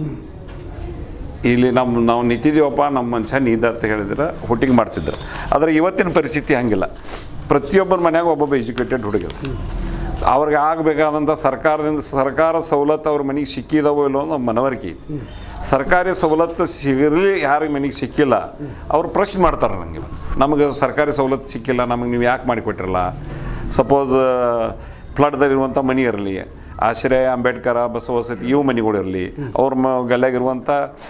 ಇಲ್ಲಿ ನಮ್ಮ ನಾವು ನಿಂತಿದ್ದೀವಪ್ಪ ನಮ್ಮ ಮನುಷ್ಯ ನೀದ ಅಂತ ಹೇಳಿದ್ರೆ ಹುಟ್ಟಿಂಗ್ ಮಾಡ್ತಿದ್ರು ಆದರೆ ಇವತ್ತಿನ ಪರಿಸ್ಥಿತಿ ಹಂಗಿಲ್ಲ ಪ್ರತಿಯೊಬ್ಬರ ಮನ್ಯಾಗ ಒಬ್ಬೊಬ್ಬ ಎಜುಕೇಟೆಡ್ ಹುಡುಗ ಅವ್ರಿಗೆ ಆಗಬೇಕಾದಂಥ ಸರ್ಕಾರದಿಂದ ಸರ್ಕಾರ ಸವಲತ್ತು ಅವ್ರ ಮನೆಗೆ ಸಿಕ್ಕಿದಾವೋ ಇಲ್ಲೋ ಅನ್ನೋ ಮನವರಿಕೆ ಐತಿ ಸರ್ಕಾರಿ ಸವಲತ್ತು ಸಿಗಲಿ ಯಾರಿಗೆ ಮನೆಗೆ ಸಿಕ್ಕಿಲ್ಲ ಅವ್ರು ಪ್ರಶ್ನೆ ಮಾಡ್ತಾರೆ ನನಗೆ ನಮಗೆ ಸರ್ಕಾರಿ ಸವಲತ್ತು ಸಿಕ್ಕಿಲ್ಲ ನಮಗೆ ನೀವು ಯಾಕೆ ಮಾಡಿಕೊಟ್ಟಿರಲ್ಲ ಸಪೋಸ್ ಫ್ಲಡ್ದಲ್ಲಿರುವಂಥ ಮನೆ ಇರಲಿ ಆಶ್ರಯ ಅಂಬೇಡ್ಕರ ಬಸವಸತಿ ಇವು ಮನೆಗಳಿರಲಿ ಅವ್ರ ಮ ಗಲ್ಯಾಗಿರುವಂಥ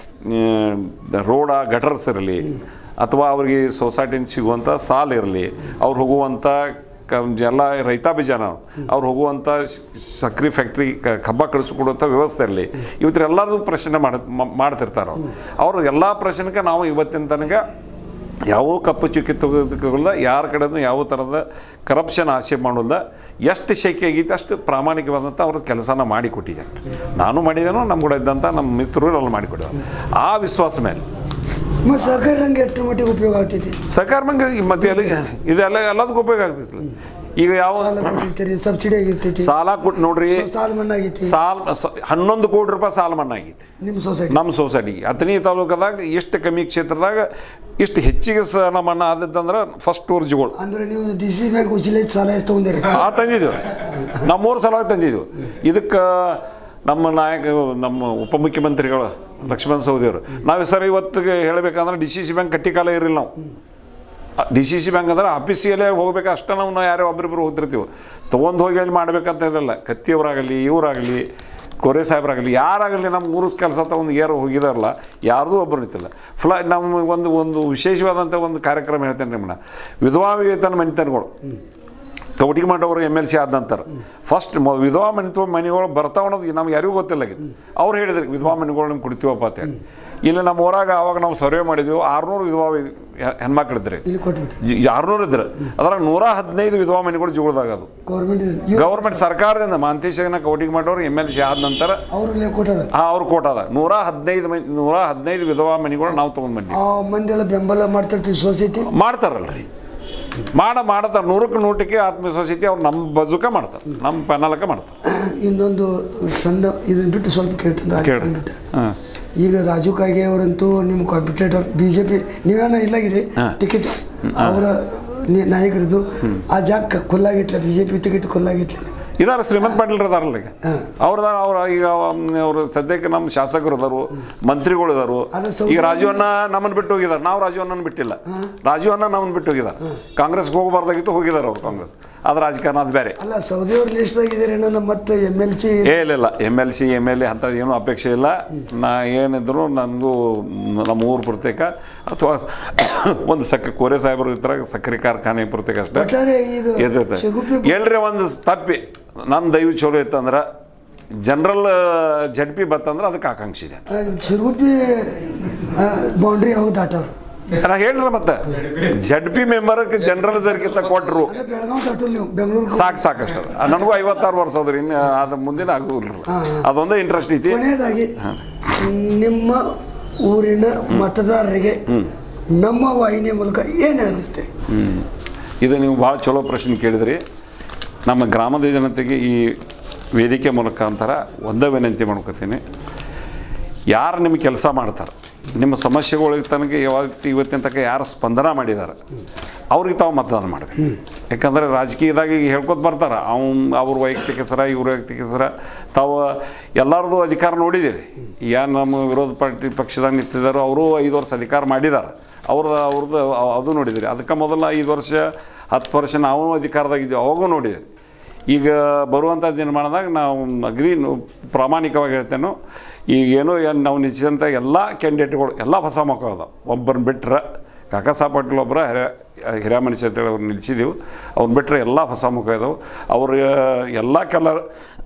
ರೋಡ ಗಟರ್ಸ್ ಇರಲಿ ಅಥವಾ ಅವ್ರಿಗೆ ಸೊಸೈಟಿಯಿಂದ ಸಿಗುವಂಥ ಸಾಲ ಇರಲಿ ಅವ್ರು ಹೋಗುವಂಥ ಕ ಎಲ್ಲ ರೈತಾಪಿ ಜನ ಅವ್ರು ಹೋಗುವಂಥ ಸ್- ಸಕ್ರೆ ಫ್ಯಾಕ್ಟ್ರಿ ಕ- ಕಬ್ಬ ಕಳಿಸ್ಕೊಡುವಂಥ ವ್ಯವಸ್ಥೆ ಇರಲಿ ಇವತ್ತೆಲ್ಲರದು ಪ್ರಶ್ನೆ ಮಾಡ ಮಾಡ್ತಿರ್ತಾರೆ ಅವ್ರು ಅವ್ರ ಎಲ್ಲ ಪ್ರಶ್ನೆಗೆ ನಾವು ಇವತ್ತಿನ ತನಕ ಯಾವ ಕಪ್ಪು ಚುಕ್ಕಿ ತೆಗೆದುಕೊಳ್ಳದ ಯಾರ ಕಡೆನೂ ಯಾವ ಥರದ ಕರಪ್ಷನ್ ಆಸೆ ಮಾಡೋದ ಎಷ್ಟು ಶಕ್ತಿ ಆಗೈತೆ ಅಷ್ಟು ಪ್ರಾಮಾಣಿಕವಾದಂಥ ಅವ್ರ ಕೆಲಸನ ಮಾಡಿಕೊಟ್ಟಿದ್ದಾರೆ ನಾನು ಮಾಡಿದ್ದೇನೋ ನಮ್ಮ ಕೂಡ ಇದ್ದಂಥ ನಮ್ಮ ಮಿತ್ರರು ಎಲ್ಲ ಮಾಡಿಕೊಟ್ಟಿದ್ದಾರೆ ಆ ವಿಶ್ವಾಸ ಮೇಲೆ ಮತ್ತು ಸಹಕಾರಿ ರಂಗ ಎಷ್ಟು ಮಟ್ಟಿಗೆ ಉಪಯೋಗ ಆಗ್ತೈತಿ ಸರ್ಕಾರ ಮಂಗೆ ಮತ್ತೆ ಎಲ್ಲ ಇದೆಲ್ಲ ಎಲ್ಲದಕ್ಕೂ ಉಪಯೋಗ ಆಗ್ತೈತಿ ಈಗ ಯಾವ ಸಾಲ ಕೊಟ್ಟಿರ್ತೀರಿ ಸಬ್ಸಿಡಿ ಆಗಿರ್ತೈತಿ ಸಾಲ ಕೊಟ್ಟು ನೋಡ್ರಿ ಸಾಲ ಮನ್ನಾ ಆಗೈತಿ ಸಾಲ ಸ- ಹನ್ನೊಂದು ಕೋಟಿ ರೂಪಾಯಿ ಸಾಲ ಮನ್ನಾ ಆಗೈತಿ ನಿಮ್ಮ ಸೊಸೈಟಿ ನಮ್ಮ ಸೊಸೈಟಿಗೆ ಹತ್ತನೇ ತಾಲೂಕದಾಗ ಇಷ್ಟು ಕಮ್ಮಿ ಕ್ಷೇತ್ರದಾಗ ಇಷ್ಟು ಹೆಚ್ಚಿಗೆ ಸಾಲ ಮನ್ನಾ ಆದತ್ತಂದ್ರೆ ಫಸ್ಟ್ ಊರ್ಜಿಗಳು ಅಂದ್ರೆ ನೀವು ಡಿ ಸಿ ಬ್ಯಾಂಕ್ ಉಚಿಲೇಜ್ ಸಾಲ ಎಷ್ಟು ತೊಗೊಂಡಿರಿ ಆ ತಂದಿದ್ದೀವಿ ನಮ್ಮೂರು ಸಲುವಾಗಿ ತಂದಿದ್ದೀವಿ ಇದಕ್ಕೆ ನಮ್ಮ ನಾಯಕ ನಮ್ಮ ಉಪಮುಖ್ಯಮಂತ್ರಿಗಳು ಲಕ್ಷ್ಮಣ್ ಸವದಿಯವರು ನಾವು ಸರ್ ಇವತ್ತಿಗೆ ಹೇಳಬೇಕಂದ್ರೆ ಡಿ ಸಿ ಸಿ ಬ್ಯಾಂಕ್ ಕಟ್ಟಿ ಕಾಲ ಇರಲಿಲ್ಲ ನಾವು ಡಿ ಸಿ ಸಿ ಬ್ಯಾಂಕ್ ಅಂದ್ರೆ ಆಫೀಸಿಯಲ್ಲೇ ಹೋಗ್ಬೇಕು ಅಷ್ಟೇ ನಾವು ಯಾರೋ ಒಬ್ಬರಿಬ್ಬರು ಹೋಗ್ತಿರ್ತೀವಿ ತೊಗೊಂಡು ಹೋಗಿ ಅಲ್ಲಿ ಮಾಡ್ಬೇಕಂತ ಇರಲಿಲ್ಲ ಕತ್ತಿಯವರಾಗಲಿ ಇವರಾಗಲಿ ಕೊರೆ ಸಾಹೇಬ್ರಾಗಲಿ ಯಾರಾಗಲಿ ನಮ್ಮ ಮೂರು ಕೆಲಸ ತಗೊಂಡು ಏರು ಹೋಗಿದಾರಲ್ಲ ಯಾರ್ದೂ ಒಬ್ಬರು ನಿಂತಿಲ್ಲ ಫ್ಲ ನಮ್ಮ ಒಂದು ಒಂದು ವಿಶೇಷವಾದಂಥ ಒಂದು ಕಾರ್ಯಕ್ರಮ ಹೇಳ್ತೇನೆ ನಿಮ್ಮನ್ನ ವಿಧವಾ ವೇತನ ಮನೆತನಗಳು ಕವಟಿಗೆ ಮಾಡವರು ಎಮ್ ಎಲ್ ಸಿ ಆದ ನಂತರ ಫಸ್ಟ್ ಮ ವಿಧವಾ ಮನೆತು ಮನೆಗಳು ಬರ್ತಾವ ಅನ್ನೋದು ನಮ್ಗೆ ಯಾರಿಗೂ ಗೊತ್ತಿಲ್ಲಾಗಿತ್ತು ಅವ್ರು ಹೇಳಿದ್ರು ವಿಧವಾ ಮನೆಗಳು ನಿಮ್ಗೆ ಕೊಡ್ತೀವಪ್ಪ ಅಂತೇಳಿ ಇಲ್ಲಿ ನಮ್ಮ ಊರಾಗ ಆವಾಗ ನಾವು ಸರ್ವೆ ಮಾಡಿದ್ವಿ ಆರುನೂರು ವಿಧವಾ ಹೆ- ಹೆಣ್ಮಕ್ಳಿದ್ರಿ ಇಲ್ಲಿ ಕೊಟ್ಬಿಟ್ಟು ಆರುನೂರು ಇದ್ರೆ ಅದ್ರಾಗ ನೂರ ಹದಿನೈದು ವಿಧವಾ ಮನೆಗಳು ಜುಗುಳ್ದಾಗ ಅದು ಗೌರ್ಮೆಂಟ್ ಗೌರ್ಮೆಂಟ್ ಸರ್ಕಾರದಿಂದ ಮಾಂತೇಶನ ಕವಟಿಗೆ ಮಾಡೋರು ಎಮ್ ಎಲ್ ಸಿ ಆದ ನಂತರ ಅವ್ರಲ್ಲೇ ಕೊಟ್ಟದ ಆ ಅವ್ರು ಕೋಟದ ನೂರ ಹದಿನೈದು ಮನೆ ನೂರ ಹದಿನೈದು ವಿಧವಾ ಮನೆಗಳು ನಾವು ತೊಗೊಂಡು ಬಂದ್ವಿ ಆ ಮಂದಿ ಎಲ್ಲ ಬೆಂಬಲ ಮಾಡ್ತಿರ್ತೀವಿ ಸೊಸೈಟಿ ಮಾಡ್ತಾರಲ್ರಿ ಮಾಡ ಮಾಡ್ತಾರೆ ನೂರಕ್ಕೆ ನೂಟಕ್ಕೆ ಆತ್ಮವಿಶ್ವಾಸ ಐತಿ ಅವ್ರು ನಮ್ಮ ಬಜುಕ ಮಾಡ್ತಾರೆ ನಮ್ಮ ಪೆನಾಲಕ ಮಾಡ್ತಾರೆ ಇನ್ನೊಂದು ಸಣ್ಣ ಇದನ್ನ ಬಿಟ್ಟು ಸ್ವಲ್ಪ ಕೇಳ್ತೀನಿ ರಾಜಕಾರಣ ಕೇಳ್ರಿ ಬಿಟ್ಟು ಹಾಂ ಈಗ ರಾಜು ಕಾಗೆ ಅವರಂತೂ ನಿಮ್ಮ ಕಾಂಪಿಟೇಟರ್ ಬಿ ಜೆ ಪಿ ನೀವೇನ ಇಲ್ಲಾಗಿರಿ ಹಾ. ಟಿಕೆಟ್ ಅವರ ನಿ- ನಾಯಕರದು ಆ ಜಾಗ ಖುಲ್ಲಾಗಿತ್ಲ ಬಿ ಜೆ ಪಿ ಟಿಕೆಟ್ ಖುಲ್ಲಾಗಿತ್ಲ ಇದಾರ ಶ್ರೀಮಂತ್ ಪಾಟೀಲ್ ಅದಾರಲ್ಲ ಈಗ ಹಾಂ. ಅವ್ರದ ಅವ್ರ ಈಗ ಅವರು ಸದ್ಯಕ್ಕೆ ನಮ್ಮ ಶಾಸಕರು ಅದಾರು ಮಂತ್ರಿಗಳು ಇದಾರು ಅದು ಈಗ ಸೌದಿ- ರಾಜೀವನ್ನ ನಮ್ಮನ್ನು ಬಿಟ್ಟು ಹೋಗಿದ್ದಾರೆ ನಾವು ರಾಜೀವನ್ನ ಬಿಟ್ಟಿಲ್ಲ ರಾಜೀವನ್ನ ನಮ್ಮನ್ನು ಬಿಟ್ಟು ಹೋಗಿದ್ದಾರೆ ಕಾಂಗ್ರೆಸ್ಗೆ ಹೋಗಬಾರ್ದಾಗಿತ್ತು ಹೋಗಿದ್ದಾರೆ ಅವ್ರು ಕಾಂಗ್ರೆಸ್ ಅದು ರಾಜಕಾರಣ ಅದು ಬೇರೆ ಅಲ್ಲ ಸೌದಿಯವ್ರ ಲಿಸ್ಟ್ದಾಗ ಇದ್ದೀರಿ ಏನೋ ಮತ್ತೆ ಎಮ್ ಎಲ್ ಸಿ ಏ ಇಲ್ಲ ಇಲ್ಲ M L C M L A ಅಂಥದ್ದು ಏನೂ ಅಪೇಕ್ಷೆ ಇಲ್ಲ ನಾ ಏನಿದ್ರು ನನಗೂ ನಮ್ಮ ಊರು ಪ್ರತ್ಯೇಕ ಅಥವಾ ಒಂದು ಸಕ್ಕ ಕೋರೆ ಸಾಹೇಬರು ಇದ್ರಾಗ ಸಕ್ಕರೆ ಕಾರ್ಖಾನೆ ಪ್ರತ್ಯೇಕ ಅಷ್ಟೇ ಒಟ್ಟಾರೆ ಇದು ಇರ್ತೈತೆ ಶಗುಪಿ ಎಲ್ರಿ ಒಂದು ತಪ್ಪಿ ನನ್ನ ದೈವ ಚಲೋ ಇತ್ತಂದ್ರೆ ಜನರಲ್ ಜಡ್ ಪಿ ಬತ್ತಂದ್ರೆ ಅದಕ್ಕೆ ಆಕಾಂಕ್ಷೆ ಇದೆ ಶಿರುಗುಪ್ಪಿ ಬೌಂಡ್ರಿ ಯಾವಾಗ ದಾಟವ್ರು ನಾ ಹೇಳ್ರಿ ಮತ್ತೆ ಜಡ್ ಪಿ ಮೆಂಬರ್ಗೆ ಜನರಲ್ ಜರ್ಗಿಂತ ಕೊಟ್ಟರು ಅದೇ ಬೆಳಗಾವ್ ದಾಟಲ್ ನೀವು ಬೆಂಗಳೂರು ಸಾಕು ಸಾಕಷ್ಟು ನನಗೂ ಐವತ್ತಾರು ವರ್ಷ ಅದ್ರಿ ಇನ್ನು ಅದು ಮುಂದಿನ ಆಗೋದಿಲ್ಲ ಅದೊಂದೇ ಇಂಟ್ರೆಸ್ಟ್ ಐತಿ ಕೊನೆಯದಾಗಿ ನಿಮ್ಮ ಊರಿನ ಮತದಾರರಿಗೆ ನಮ್ಮ ವಾಹಿನಿಯ ಮೂಲಕ ಏನು ಹೇಳಬಯಸ್ತೀರಿ ಹ್ಮ್. ಇದು ನೀವು ಭಾಳ ಚಲೋ ಪ್ರಶ್ನೆ ಕೇಳಿದ್ರಿ ನಮ್ಮ ಗ್ರಾಮದ ಜನತೆಗೆ ಈ ವೇದಿಕೆ ಮುಖಾಂತರ ಒಂದೇ ವಿನಂತಿ ಮಾಡ್ಕೊತೀನಿ ಯಾರು ನಿಮ್ಮ ಕೆಲಸ ಮಾಡ್ತಾರೆ ನಿಮ್ಮ ಸಮಸ್ಯೆಗಳಿಗೆ ತನಕ ಯಾವಾಗ ಇವತ್ತಿನ ತನಕ ಯಾರು ಸ್ಪಂದನ ಮಾಡಿದ್ದಾರೆ ಅವ್ರಿಗೆ ತಾವು ಮತದಾನ ಮಾಡಬೇಕು ಯಾಕಂದರೆ ರಾಜಕೀಯದಾಗ ಈಗ ಹೇಳ್ಕೊತ ಬರ್ತಾರೆ ಅವ್ನು ಅವ್ರ ವೈಯಕ್ತಿಕ ಹೆಸರ ಇವ್ರ ವೈಯಕ್ತಿಕ ಹೆಸರ ತಾವು ಎಲ್ಲರದು ಅಧಿಕಾರ ನೋಡಿದ್ದೀರಿ ಏನು ನಮ್ಮ ವಿರೋಧ ಪಾರ್ಟಿ ಪಕ್ಷದಾಗ ನಿಂತಿದ್ದಾರೋ ಅವರು ಐದು ವರ್ಷ ಅಧಿಕಾರ ಮಾಡಿದ್ದಾರೆ ಅವ್ರದ್ದು ಅವ್ರದ್ದು ಅದು ನೋಡಿದಿರಿ ಅದಕ್ಕೆ ಮೊದಲ ಐದು ವರ್ಷ ಹತ್ತು ವರ್ಷ ನಾವು ಅಧಿಕಾರದಾಗಿದ್ದೀವಿ ಅವಾಗೂ ನೋಡಿದ್ದೀರಿ ಈಗ ಬರುವಂಥ ದಿನಮಾನದಾಗ ನಾವು ಅಗದಿ ನು- ಪ್ರಾಮಾಣಿಕವಾಗಿ ಹೇಳ್ತೇನೆ ಈಗ ಏನೋ ಏನು ನಾವು ನಿಶ್ಚಿತ ಎಲ್ಲ ಕ್ಯಾಂಡಿಡೇಟ್ಗಳು ಎಲ್ಲ ಹೊಸ ಮಕ್ಕಳು ಅದಾವ ಒಬ್ಬರನ್ನ ಬಿಟ್ರೆ ಕಾಕಾ ಸಾಹೇಬ್ ಪಾಟೀಲ್ ಒಬ್ಬರ ಹಿರಿಯ ಹಿರಿಯ ಮನುಷ್ಯ ಅಂತೇಳಿ ಅವ್ರು ನಿಲ್ಸಿದ್ದೀವಿ ಅವ್ರನ್ನ ಬಿಟ್ಟರೆ ಎಲ್ಲ ಹೊಸ ಮುಖ ಇದಾವೆ ಅವ್ರ ಎಲ್ಲ ಕಲರ್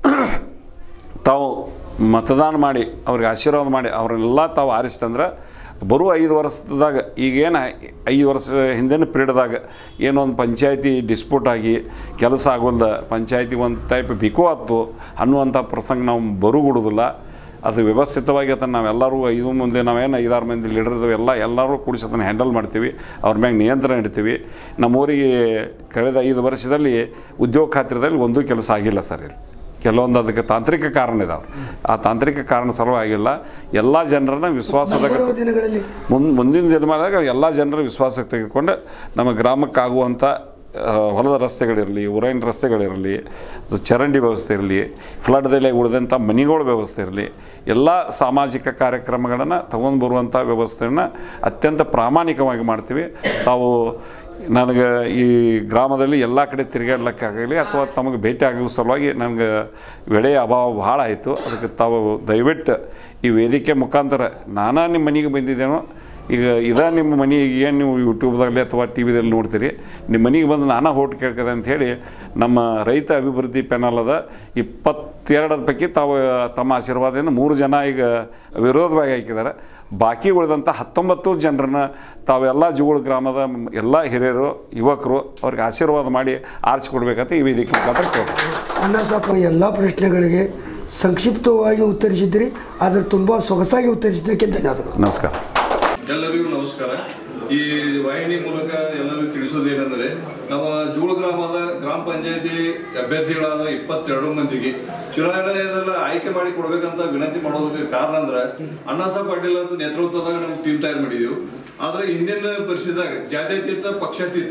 ತಾವು ಮತದಾನ ಮಾಡಿ ಅವ್ರಿಗೆ ಆಶೀರ್ವಾದ ಮಾಡಿ ಅವ್ರನ್ನೆಲ್ಲ ತಾವು ಆರಿಸ್ತಂದ್ರೆ ಬರುವ ಐದು ವರ್ಷದಾಗ ಈಗೇನು ಐದು ವರ್ಷ ಹಿಂದಿನ ಪೀರಿಯಡ್ದಾಗ ಏನೋ ಒಂದು ಪಂಚಾಯತಿ ಡಿಸ್ಪ್ಯೂಟ್ ಆಗಿ ಕೆಲಸ ಆಗೋಲ್ದ ಪಂಚಾಯತಿ ಒಂದು ಟೈಪ್ ಬಿಕೋ ಆಯ್ತು ಅನ್ನುವಂಥ ಪ್ರಸಂಗ ನಾವು ಬರುಗುಡುದಿಲ್ಲ ಅದು ವ್ಯವಸ್ಥಿತವಾಗಿ ಅದನ್ನು ನಾವೆಲ್ಲರೂ ಐದು ಮುಂದೆ ನಾವೇನು ಐದಾರು ಮಂದಿ ಲೀಡರ್ ಇದಾವೆ ಎಲ್ಲ ಎಲ್ಲರೂ ಕೂಡಿಸಿ ಅದನ್ನು ಹ್ಯಾಂಡಲ್ ಮಾಡ್ತೀವಿ ಅವ್ರ ಮ್ಯಾಗ ನಿಯಂತ್ರಣ ಇಡ್ತೀವಿ ನಮ್ಮೂರಿಗೆ ಕಳೆದ ಐದು ವರ್ಷದಲ್ಲಿ ಉದ್ಯೋಗ ಖಾತ್ರಿದಲ್ಲಿ ಒಂದೂ ಕೆಲಸ ಆಗಿಲ್ಲ ಸರ್ ಇಲ್ಲಿ ಕೆಲವೊಂದು ಅದಕ್ಕೆ ತಾಂತ್ರಿಕ ಕಾರಣ ಇದಾವೆ ಆ ತಾಂತ್ರಿಕ ಕಾರಣ ಸಲುವಾಗಿಲ್ಲ ಎಲ್ಲ ಜನರನ್ನ ವಿಶ್ವಾಸದಾಗ ಬರುವ ದಿನಗಳಲ್ಲಿ ಮುಂದೆ ಮುಂದಿನ ದಿನಮಾನದಾಗ ಎಲ್ಲ ಜನರ ವಿಶ್ವಾಸಕ್ಕೆ ತೆಗೆದುಕೊಂಡು ನಮ್ಮ ಗ್ರಾಮಕ್ಕಾಗುವಂಥ ಆ, ಹೊಲದ ರಸ್ತೆಗಳಿರಲಿ ಊರಿನ ರಸ್ತೆಗಳಿರಲಿ ಅದು ಚರಂಡಿ ವ್ಯವಸ್ಥೆ ಇರಲಿ ಫ್ಲಡ್ದಲ್ಲಿ ಉಳಿದಂಥ ಮನೆಗಳ ವ್ಯವಸ್ಥೆ ಇರಲಿ ಎಲ್ಲ ಸಾಮಾಜಿಕ ಕಾರ್ಯಕ್ರಮಗಳನ್ನು ತಗೊಂಡು ಬರುವಂಥ ವ್ಯವಸ್ಥೆಯನ್ನು ಅತ್ಯಂತ ಪ್ರಾಮಾಣಿಕವಾಗಿ ಮಾಡ್ತೀವಿ ತಾವು ನನಗೆ ಈ ಗ್ರಾಮದಲ್ಲಿ ಎಲ್ಲ ಕಡೆ ತಿರುಗಾಡ್ಲಿಕ್ಕಾಗಲಿ ಅಥವಾ ತಮಗೆ ಭೇಟಿ ಆಗೋ ಸಲುವಾಗಿ ನನಗೆ ವೇಳೆ ಅಭಾವ ಭಾಳ ಆಯಿತು ಅದಕ್ಕೆ ತಾವು ದಯವಿಟ್ಟು ಈ ವೇದಿಕೆ ಮುಖಾಂತರ ನಾನಾ ನಿಮ್ಮ ಮನೆಗೆ ಬಂದಿದ್ದೇನೋ ಈಗ ಇದ ನಿಮ್ಮ ಮನೆ ಏನು ನೀವು ಯೂಟ್ಯೂಬ್ದಾಗಲಿ ಅಥವಾ ಟಿ ವಿದಲ್ಲಿ ನೋಡ್ತೀರಿ ನಿಮ್ಮ ಮನೆಗೆ ಬಂದು ನಾನಾ ಹೋಟ್ ಕೇಳ್ಕದೆ ಅಂಥೇಳಿ ನಮ್ಮ ರೈತ ಅಭಿವೃದ್ಧಿ ಪ್ಯಾನಲ್ ಅದ ಇಪ್ಪತ್ತೆರಡರ ಪೈಕಿ ತಾವು ತಮ್ಮ ಆಶೀರ್ವಾದದಿಂದ ಮೂರು ಜನ ಈಗ ವಿರೋಧವಾಗಿ ಹಾಕಿದ್ದಾರೆ ಬಾಕಿ ಉಳಿದಂಥ ಹತ್ತೊಂಬತ್ತು ಜನರನ್ನ ತಾವೆಲ್ಲ ಜುಗುಳು ಗ್ರಾಮದ ಎಲ್ಲ ಹಿರಿಯರು ಯುವಕರು ಅವ್ರಿಗೆ ಆಶೀರ್ವಾದ ಮಾಡಿ ಆರಿಸ್ಕೊಡ್ಬೇಕಂತ ಈ ವೇದಿಕೆ ಮುಖಾಂತರ ಕೇಳ್ಬೋದು ಅಣ್ಣ ಸಾಕು ಎಲ್ಲ ಪ್ರಶ್ನೆಗಳಿಗೆ ಸಂಕ್ಷಿಪ್ತವಾಗಿ ಉತ್ತರಿಸಿದ್ರಿ ಆದರೆ ತುಂಬ ಸೊಗಸಾಗಿ ಉತ್ತರಿಸಿದ್ದಕ್ಕೆ ಧನ್ಯವಾದಗಳು ನಮಸ್ಕಾರ ಎಲ್ಲರಿಗೂ ನಮಸ್ಕಾರ ಈ ವಾಹಿನಿ ಮೂಲಕ ಎಲ್ಲರಿಗೂ ತಿಳಿಸೋದೇನೆಂದರೆ ನಮ್ಮ ಜೂಳು ಗ್ರಾಮದ ಗ್ರಾಮ ಪಂಚಾಯತಿ ಅಭ್ಯರ್ಥಿಗಳಾದ ಇಪ್ಪತ್ತೆರಡು ಮಂದಿಗೆ ಚುನಾವಣೆಯಲ್ಲಿ ಆಯ್ಕೆ ಮಾಡಿ ಕೊಡ್ಬೇಕಂತ ವಿನಂತಿ ಮಾಡೋದಕ್ಕೆ ಕಾರಣ ಅಂದ್ರೆ ಅಣ್ಣಾಸಾಹೇಬ್ ಪಾಟೀಲ್ ಅಂತ ನೇತೃತ್ವದಾಗ ನಾವು ಟೀಮ್ ತಯಾರು ಮಾಡಿದೀವಿ ಆದ್ರೆ ಹಿಂದಿನ ಪರಿಸ್ಥಿತಿದಾಗ ಜಾತ್ಯತೀತ ಪಕ್ಷಾತೀತ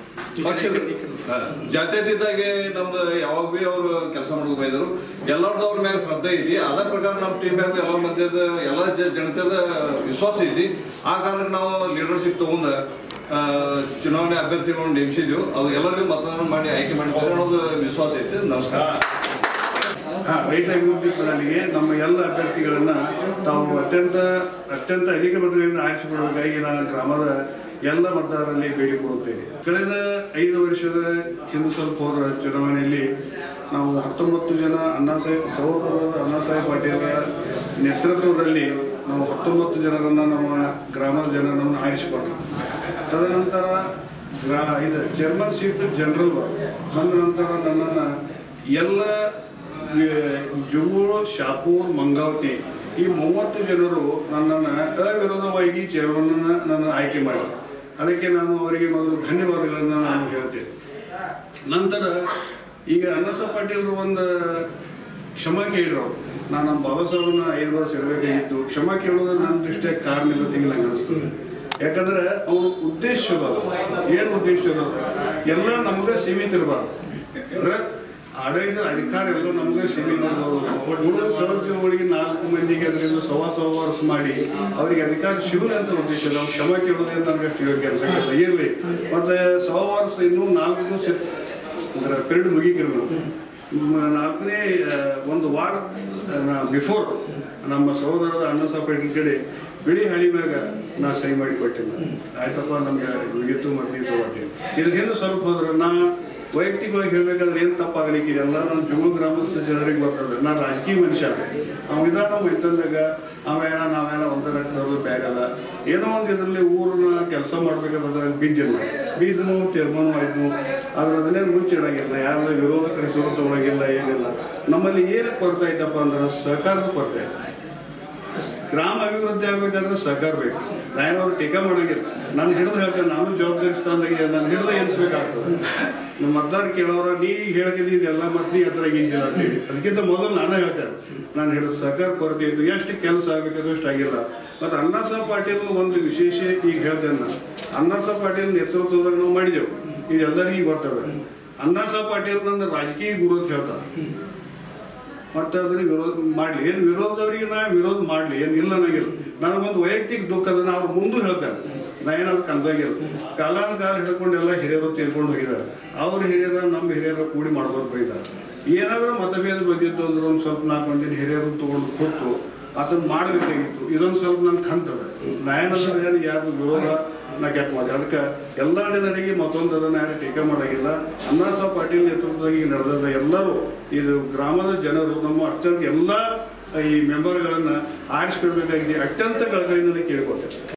ಪಕ್ಷದ ಹಾ, ಜಾತ್ಯತೀತಾಗೆ ನಮ್ದು ಯಾವಾಗ ಭೀ ಅವ್ರು ಕೆಲಸ ಮಾಡೋದು ಬಂದರು ಎಲ್ಲರದ್ದು ಅವ್ರ ಮ್ಯಾಗ ಶ್ರದ್ಧೆ ಐತಿ ಅದ ಪ್ರಕಾರ ನಮ್ಮ ಟೀಮ್ ಮ್ಯಾಗ ಎಲ್ಲ ಮಂದಿದ ಎಲ್ಲ ಜ- ಜನತೆದ ವಿಶ್ವಾಸ ಐತಿ ಆ ಕಾರಣ ನಾವು ಲೀಡರ್ಶಿಪ್ ತಗೊಂಡ ಆ, ಚುನಾವಣೆ ಅಭ್ಯರ್ಥಿಗಳನ್ನ ನೇಮಿಸಿದ್ವು ಅದು ಎಲ್ಲರಿಗೂ ಮತದಾನ ಮಾಡಿ ಆಯ್ಕೆ ಮಾಡಿದ್ದಾರೆ ಅನ್ನೋದು ವಿಶ್ವಾಸ ಐತಿ ನಮಸ್ಕಾರ ಹಾ, ರೈತ ಅಭಿವೃದ್ಧಿ ಪ್ರಣಾಳಿಗೆ ನಮ್ಮ ಎಲ್ಲ ಅಭ್ಯರ್ಥಿಗಳನ್ನ ತಾವು ಅತ್ಯಂತ ಅತ್ಯಂತ ಅಧಿಕ ಮತಗಳಿಂದ ಆರಿಸಿಕೊಳ್ಳಬೇಕಾಗಿ ನಾನು ಗ್ರಾಮದ ಎಲ್ಲ ಮತದಾರರಲ್ಲಿ ಬೇಡಿಕೊಳ್ಳುತ್ತೇನೆ ಕಳೆದ ಐದು ವರ್ಷದ ಹಿಂದೆ ಸ್ವಲ್ಪ ಹೋದ ಚುನಾವಣೆಯಲ್ಲಿ ನಾವು ಹತ್ತೊಂಬತ್ತು ಜನ ಅಣ್ಣಾಸಾಹೇಬ್ ಸಹೋದರರಾದ ಅಣ್ಣಾಸಾಹೇಬ್ ಪಾಟೀಲರ ನೇತೃತ್ವದಲ್ಲಿ ನಾವು ಹತ್ತೊಂಬತ್ತು ಜನರನ್ನ ನಮ್ಮ ಗ್ರಾಮದ ಜನರನ್ನು ಆರಿಸಿಕೊಂಡ್ರು ತದನಂತರ ಗ್ರಾ ಇದು ಚೇರ್ಮನ್ ಸೀಟ್ ಜನರಲ್ ಬಂದ ನಂತರ ನನ್ನನ್ನು ಎಲ್ಲ ಜುಗೂರು ಶಾಪೂರ್ ಮಂಗಾವತಿ ಈ ಮೂವತ್ತು ಜನರು ನನ್ನನ್ನು ಅವಿರೋಧವಾಗಿ ಚೇರ್ಮನ್ ನನ್ನ ಆಯ್ಕೆ ಮಾಡಿದರು ಅದಕ್ಕೆ ನಾನು ಅವರಿಗೆ ಮೊದಲು ಧನ್ಯವಾದಗಳನ್ನು ನಾನು ಹೇಳ್ತೇನೆ ನಂತರ ಈಗ ಅನ್ನಸ ಪಾಟೀಲ್ರು ಒಂದು ಕ್ಷಮಾ ಕೇಳಿದ್ರು ಅವ್ರು. ನಾನು ನಮ್ಮ ಬಾಬಾ ಸಾಹೇಬನ ಐದು ವರ್ಷ ಇರಬೇಕಾಗಿತ್ತು ಕ್ಷಮಾ ಕೇಳೋದು ನನ್ನ ದೃಷ್ಟಿಯಾಗ ಕಾರಣ ಇಲ್ಲ ನಂಗೆ ಅನಿಸ್ತದೆ ಯಾಕಂದ್ರೆ ಅವ್ರ ಉದ್ದೇಶ ಇರೋದು ಏನು ಉದ್ದೇಶ ಇರೋದು ಎಲ್ಲ ನಮ್ಗೆ ಸೀಮಿತ ಇರಬಾರ್ದು ಅಂದ್ರೆ ಆಡಳಿತ ಅಧಿಕಾರ ಎಲ್ಲ ನಮ್ಗೆ ಸೀಮಿತ ಇರಬಾರ್ದು ಉಳಿದ ಸಹೋದ್ಯೋಗಿಗಳಿಗೆ ನಾಲ್ಕು ಮಂದಿಗೆ ಅದರಿಂದ ಸವಾ ಸವಾಸ ಮಾಡಿ ಅವರಿಗೆ ಅಧಿಕಾರ ಸಿಗಲಿ ಅಂತ ಉದ್ದೇಶ ಇಲ್ಲ ಅವ್ರು ಕ್ಷಮಾ ಕೇಳೋದ್ರಿಂದ ನಮ್ಗೆ ಅಷ್ಟು ಯೋಗ್ಯ ಅನ್ಸಕ್ಕಿಲ್ಲ ಇರಲಿ ಮತ್ತೆ ಸಹವಾಸ ಇನ್ನೂ ನಾಲ್ಕು ಸೆ ಅಂದ್ರೆ ಪೀರಿಯಡ್ ಮುಗಿಕಿರ್ಬೇಕು ಮ- ನಾಲ್ಕನೇ ಆ, ಒಂದು ವಾರ ಬಿಫೋರ್ ನಮ್ಮ ಸಹೋದರದ ಅಣ್ಣ ಸಾಪೇಟಿನ ಕಡೆ ಬಿಳಿ ಹಳಿ ಮ್ಯಾಗ ನಾ ಸಹಿ ಮಾಡಿ ಕೊಟ್ಟಿಲ್ಲ ಆಯ್ತಪ್ಪ ನಮ್ಗೆ ಮುಗಿತು ಮತ್ತೆ ಇದು ಅಂತೀವಿ ಇದ್ರ ಹಿಂದೆ ಸ್ವಲ್ಪ ಹೋದ್ರೆ ನಾ ವೈಯಕ್ತಿಕವಾಗಿ ಹೇಳ್ಬೇಕಾದ್ರೆ ಏನು ತಪ್ಪಾಗಲಿಕ್ಕೆ ಎಲ್ಲ ನಮ್ಮ ಜುಗು ಗ್ರಾಮಸ್ಥ ಜನರಿಗೆ ಬರ್ತದೆ ನಾ ರಾಜಕೀಯ ಮನುಷ್ಯ ಅವ ಇದಾನ ಮೈತಂದಾಗ ಅವೇನ ನಾವೇನ ಒಂದರ ಬ್ಯಾಗ್ ಅಲ್ಲ ಏನೋ ಒಂದು ಇದರಲ್ಲಿ ಊರನ್ನ ಕೆಲಸ ಮಾಡ್ಬೇಕಾದ್ರೆ ಬೀಜಲ್ಲ ಬೀಜನು ತೀರ್ಮಾನ ಆಯ್ತು ಆದ್ರೆ ಅದನ್ನೇ ಮುಚ್ಚಿಡಂಗಿಲ್ಲ ಯಾರು ವಿರೋಧ ಕರೆಸೋದು ತಗೊಳಗಿಲ್ಲ ಏನಿಲ್ಲ ನಮ್ಮಲ್ಲಿ ಏನು ಕೊರತೆ ಐತಪ್ಪ ಅಂದ್ರೆ ಸಹಕಾರದ ಕೊರತೆ ಐತೆ. ಗ್ರಾಮ ಅಭಿವೃದ್ಧಿ ಆಗ್ಬೇಕಾದ್ರೆ ಸಹಕಾರ ಬೇಕು ನಾನೇನವ್ರು ಟೀಕಾ ಮಾಡಂಗಿಲ್ಲ ನಾನು ಹಿಡಿದು ಹೇಳ್ತೇನೆ ನಾನು ಜವಾಬ್ದಾರಿ ಸ್ಥಾನದಾಗ ನಾನು ಹಿಡಿದು ಎನಿಸ್ಬೇಕಾಗ್ತದೆ ನಮ್ಮ ಮತದಾರ ಕೇಳೋರ ನೀ ಹೇಳ್ಕಿದ್ದು ಇದೆಲ್ಲ ಮತ್ತೆ ನೀ ಹತ್ರ ಗಿಂತಿಲ್ಲ ಅಂತೇಳಿ ಅದಕ್ಕಿಂತ ಮೊದಲು ನಾನೇ ಹೇಳ್ತೇನೆ ನಾನು ಹಿಡಿದು ಸಹಕಾರ ಕೊರತೆ ಇತ್ತು ಎಷ್ಟು ಕೆಲಸ ಆಗಬೇಕಾದ್ರೂ ಅಷ್ಟು ಆಗಿಲ್ಲ ಮತ್ತು ಅಣ್ಣಾಸ ಪಾಟೀಲ್ ಒಂದು ವಿಶೇಷ ಈಗ ಹೇಳ್ತೇನೆ ನಾನು ಅಣ್ಣಾಸ ಪಾಟೀಲ್ ನೇತೃತ್ವದಾಗ ನಾವು ಮಾಡಿದೆವು ಇದು ಎಲ್ಲರಿಗೂ ಗೊತ್ತದ ಅಣ್ಣಾಸ ಪಾಟೀಲ್ ನನ್ನ ರಾಜಕೀಯ ಗುರು ಅಂತ ಹೇಳ್ತಾರೆ ಮತ್ತೆ ಅದನ್ನ ವಿರೋಧ ಮಾಡ್ಲಿ ಏನು ವಿರೋಧದವರಿಗೆ ನಾ ವಿರೋಧ ಮಾಡ್ಲಿ ಏನು ಇಲ್ಲ ಅನ್ನಂಗಿಲ್ಲ ನನಗೊಂದು ವೈಯಕ್ತಿಕ ದುಃಖ ಅದನ್ನ ಅವ್ರು ಮುಂದೂ ಹೇಳ್ತಾರೆ ನಾ ಏನಾದ್ರು ಕನ್ಸಾಗಿಲ್ಲ ಕಾಲಾನ ಕಾಲ ಹಿಡ್ಕೊಂಡು ಎಲ್ಲ ಹಿರಿಯರು ತಿಳ್ಕೊಂಡು ಹೋಗಿದ್ದಾರೆ ಅವ್ರ ಹಿರಿಯರ ನಮ್ಮ ಹಿರಿಯರ ಕೂಡಿ ಮಾಡ್ಕೊಂಡು ಬೈದಾರೆ ಏನಾದ್ರೂ ಮತಭೇದ ಬಂದಿತ್ತು ಅಂದ್ರೆ ಒಂದು ಸ್ವಲ್ಪ ನಾಲ್ಕು ಮಂದಿ ಹಿರಿಯರು ತಗೊಂಡು ಕೂತು ಅದನ್ನ ಮಾಡಬೇಕಾಗಿತ್ತು ಇದೊಂದು ಸ್ವಲ್ಪ ನನ್ ಕಂತದ ನಾ ಏನಂದ್ರೆ ಯಾರು ವಿರೋಧ ನಾ ಕೆಟ್ಟ ಮಾಡಿ ಅದಕ್ಕೆ ಎಲ್ಲ ಜನರಿಗೆ ಮತ್ತೊಂದು ಅದನ್ನ ಯಾರು ಟೀಕೆ ಮಾಡಾಗಿಲ್ಲ ಅನ್ನಾಸ ಪಾಟೀಲ್ ನೇತೃತ್ವದಲ್ಲಿ ಈಗ ನಡೆದ ಎಲ್ಲರೂ ಇದು ಗ್ರಾಮದ ಜನರು ನಮ್ಮ ಅತ್ಯಂತ ಎಲ್ಲ ಈ ಮೆಂಬರ್ಗಳನ್ನ ಆರಿಸ್ಕೊಳ್ಬೇಕಾಗಿದೆ ಅತ್ಯಂತ ಕಳಕಳಿಯಿಂದ ಕೇಳ್ಕೊಟ್ಟೆ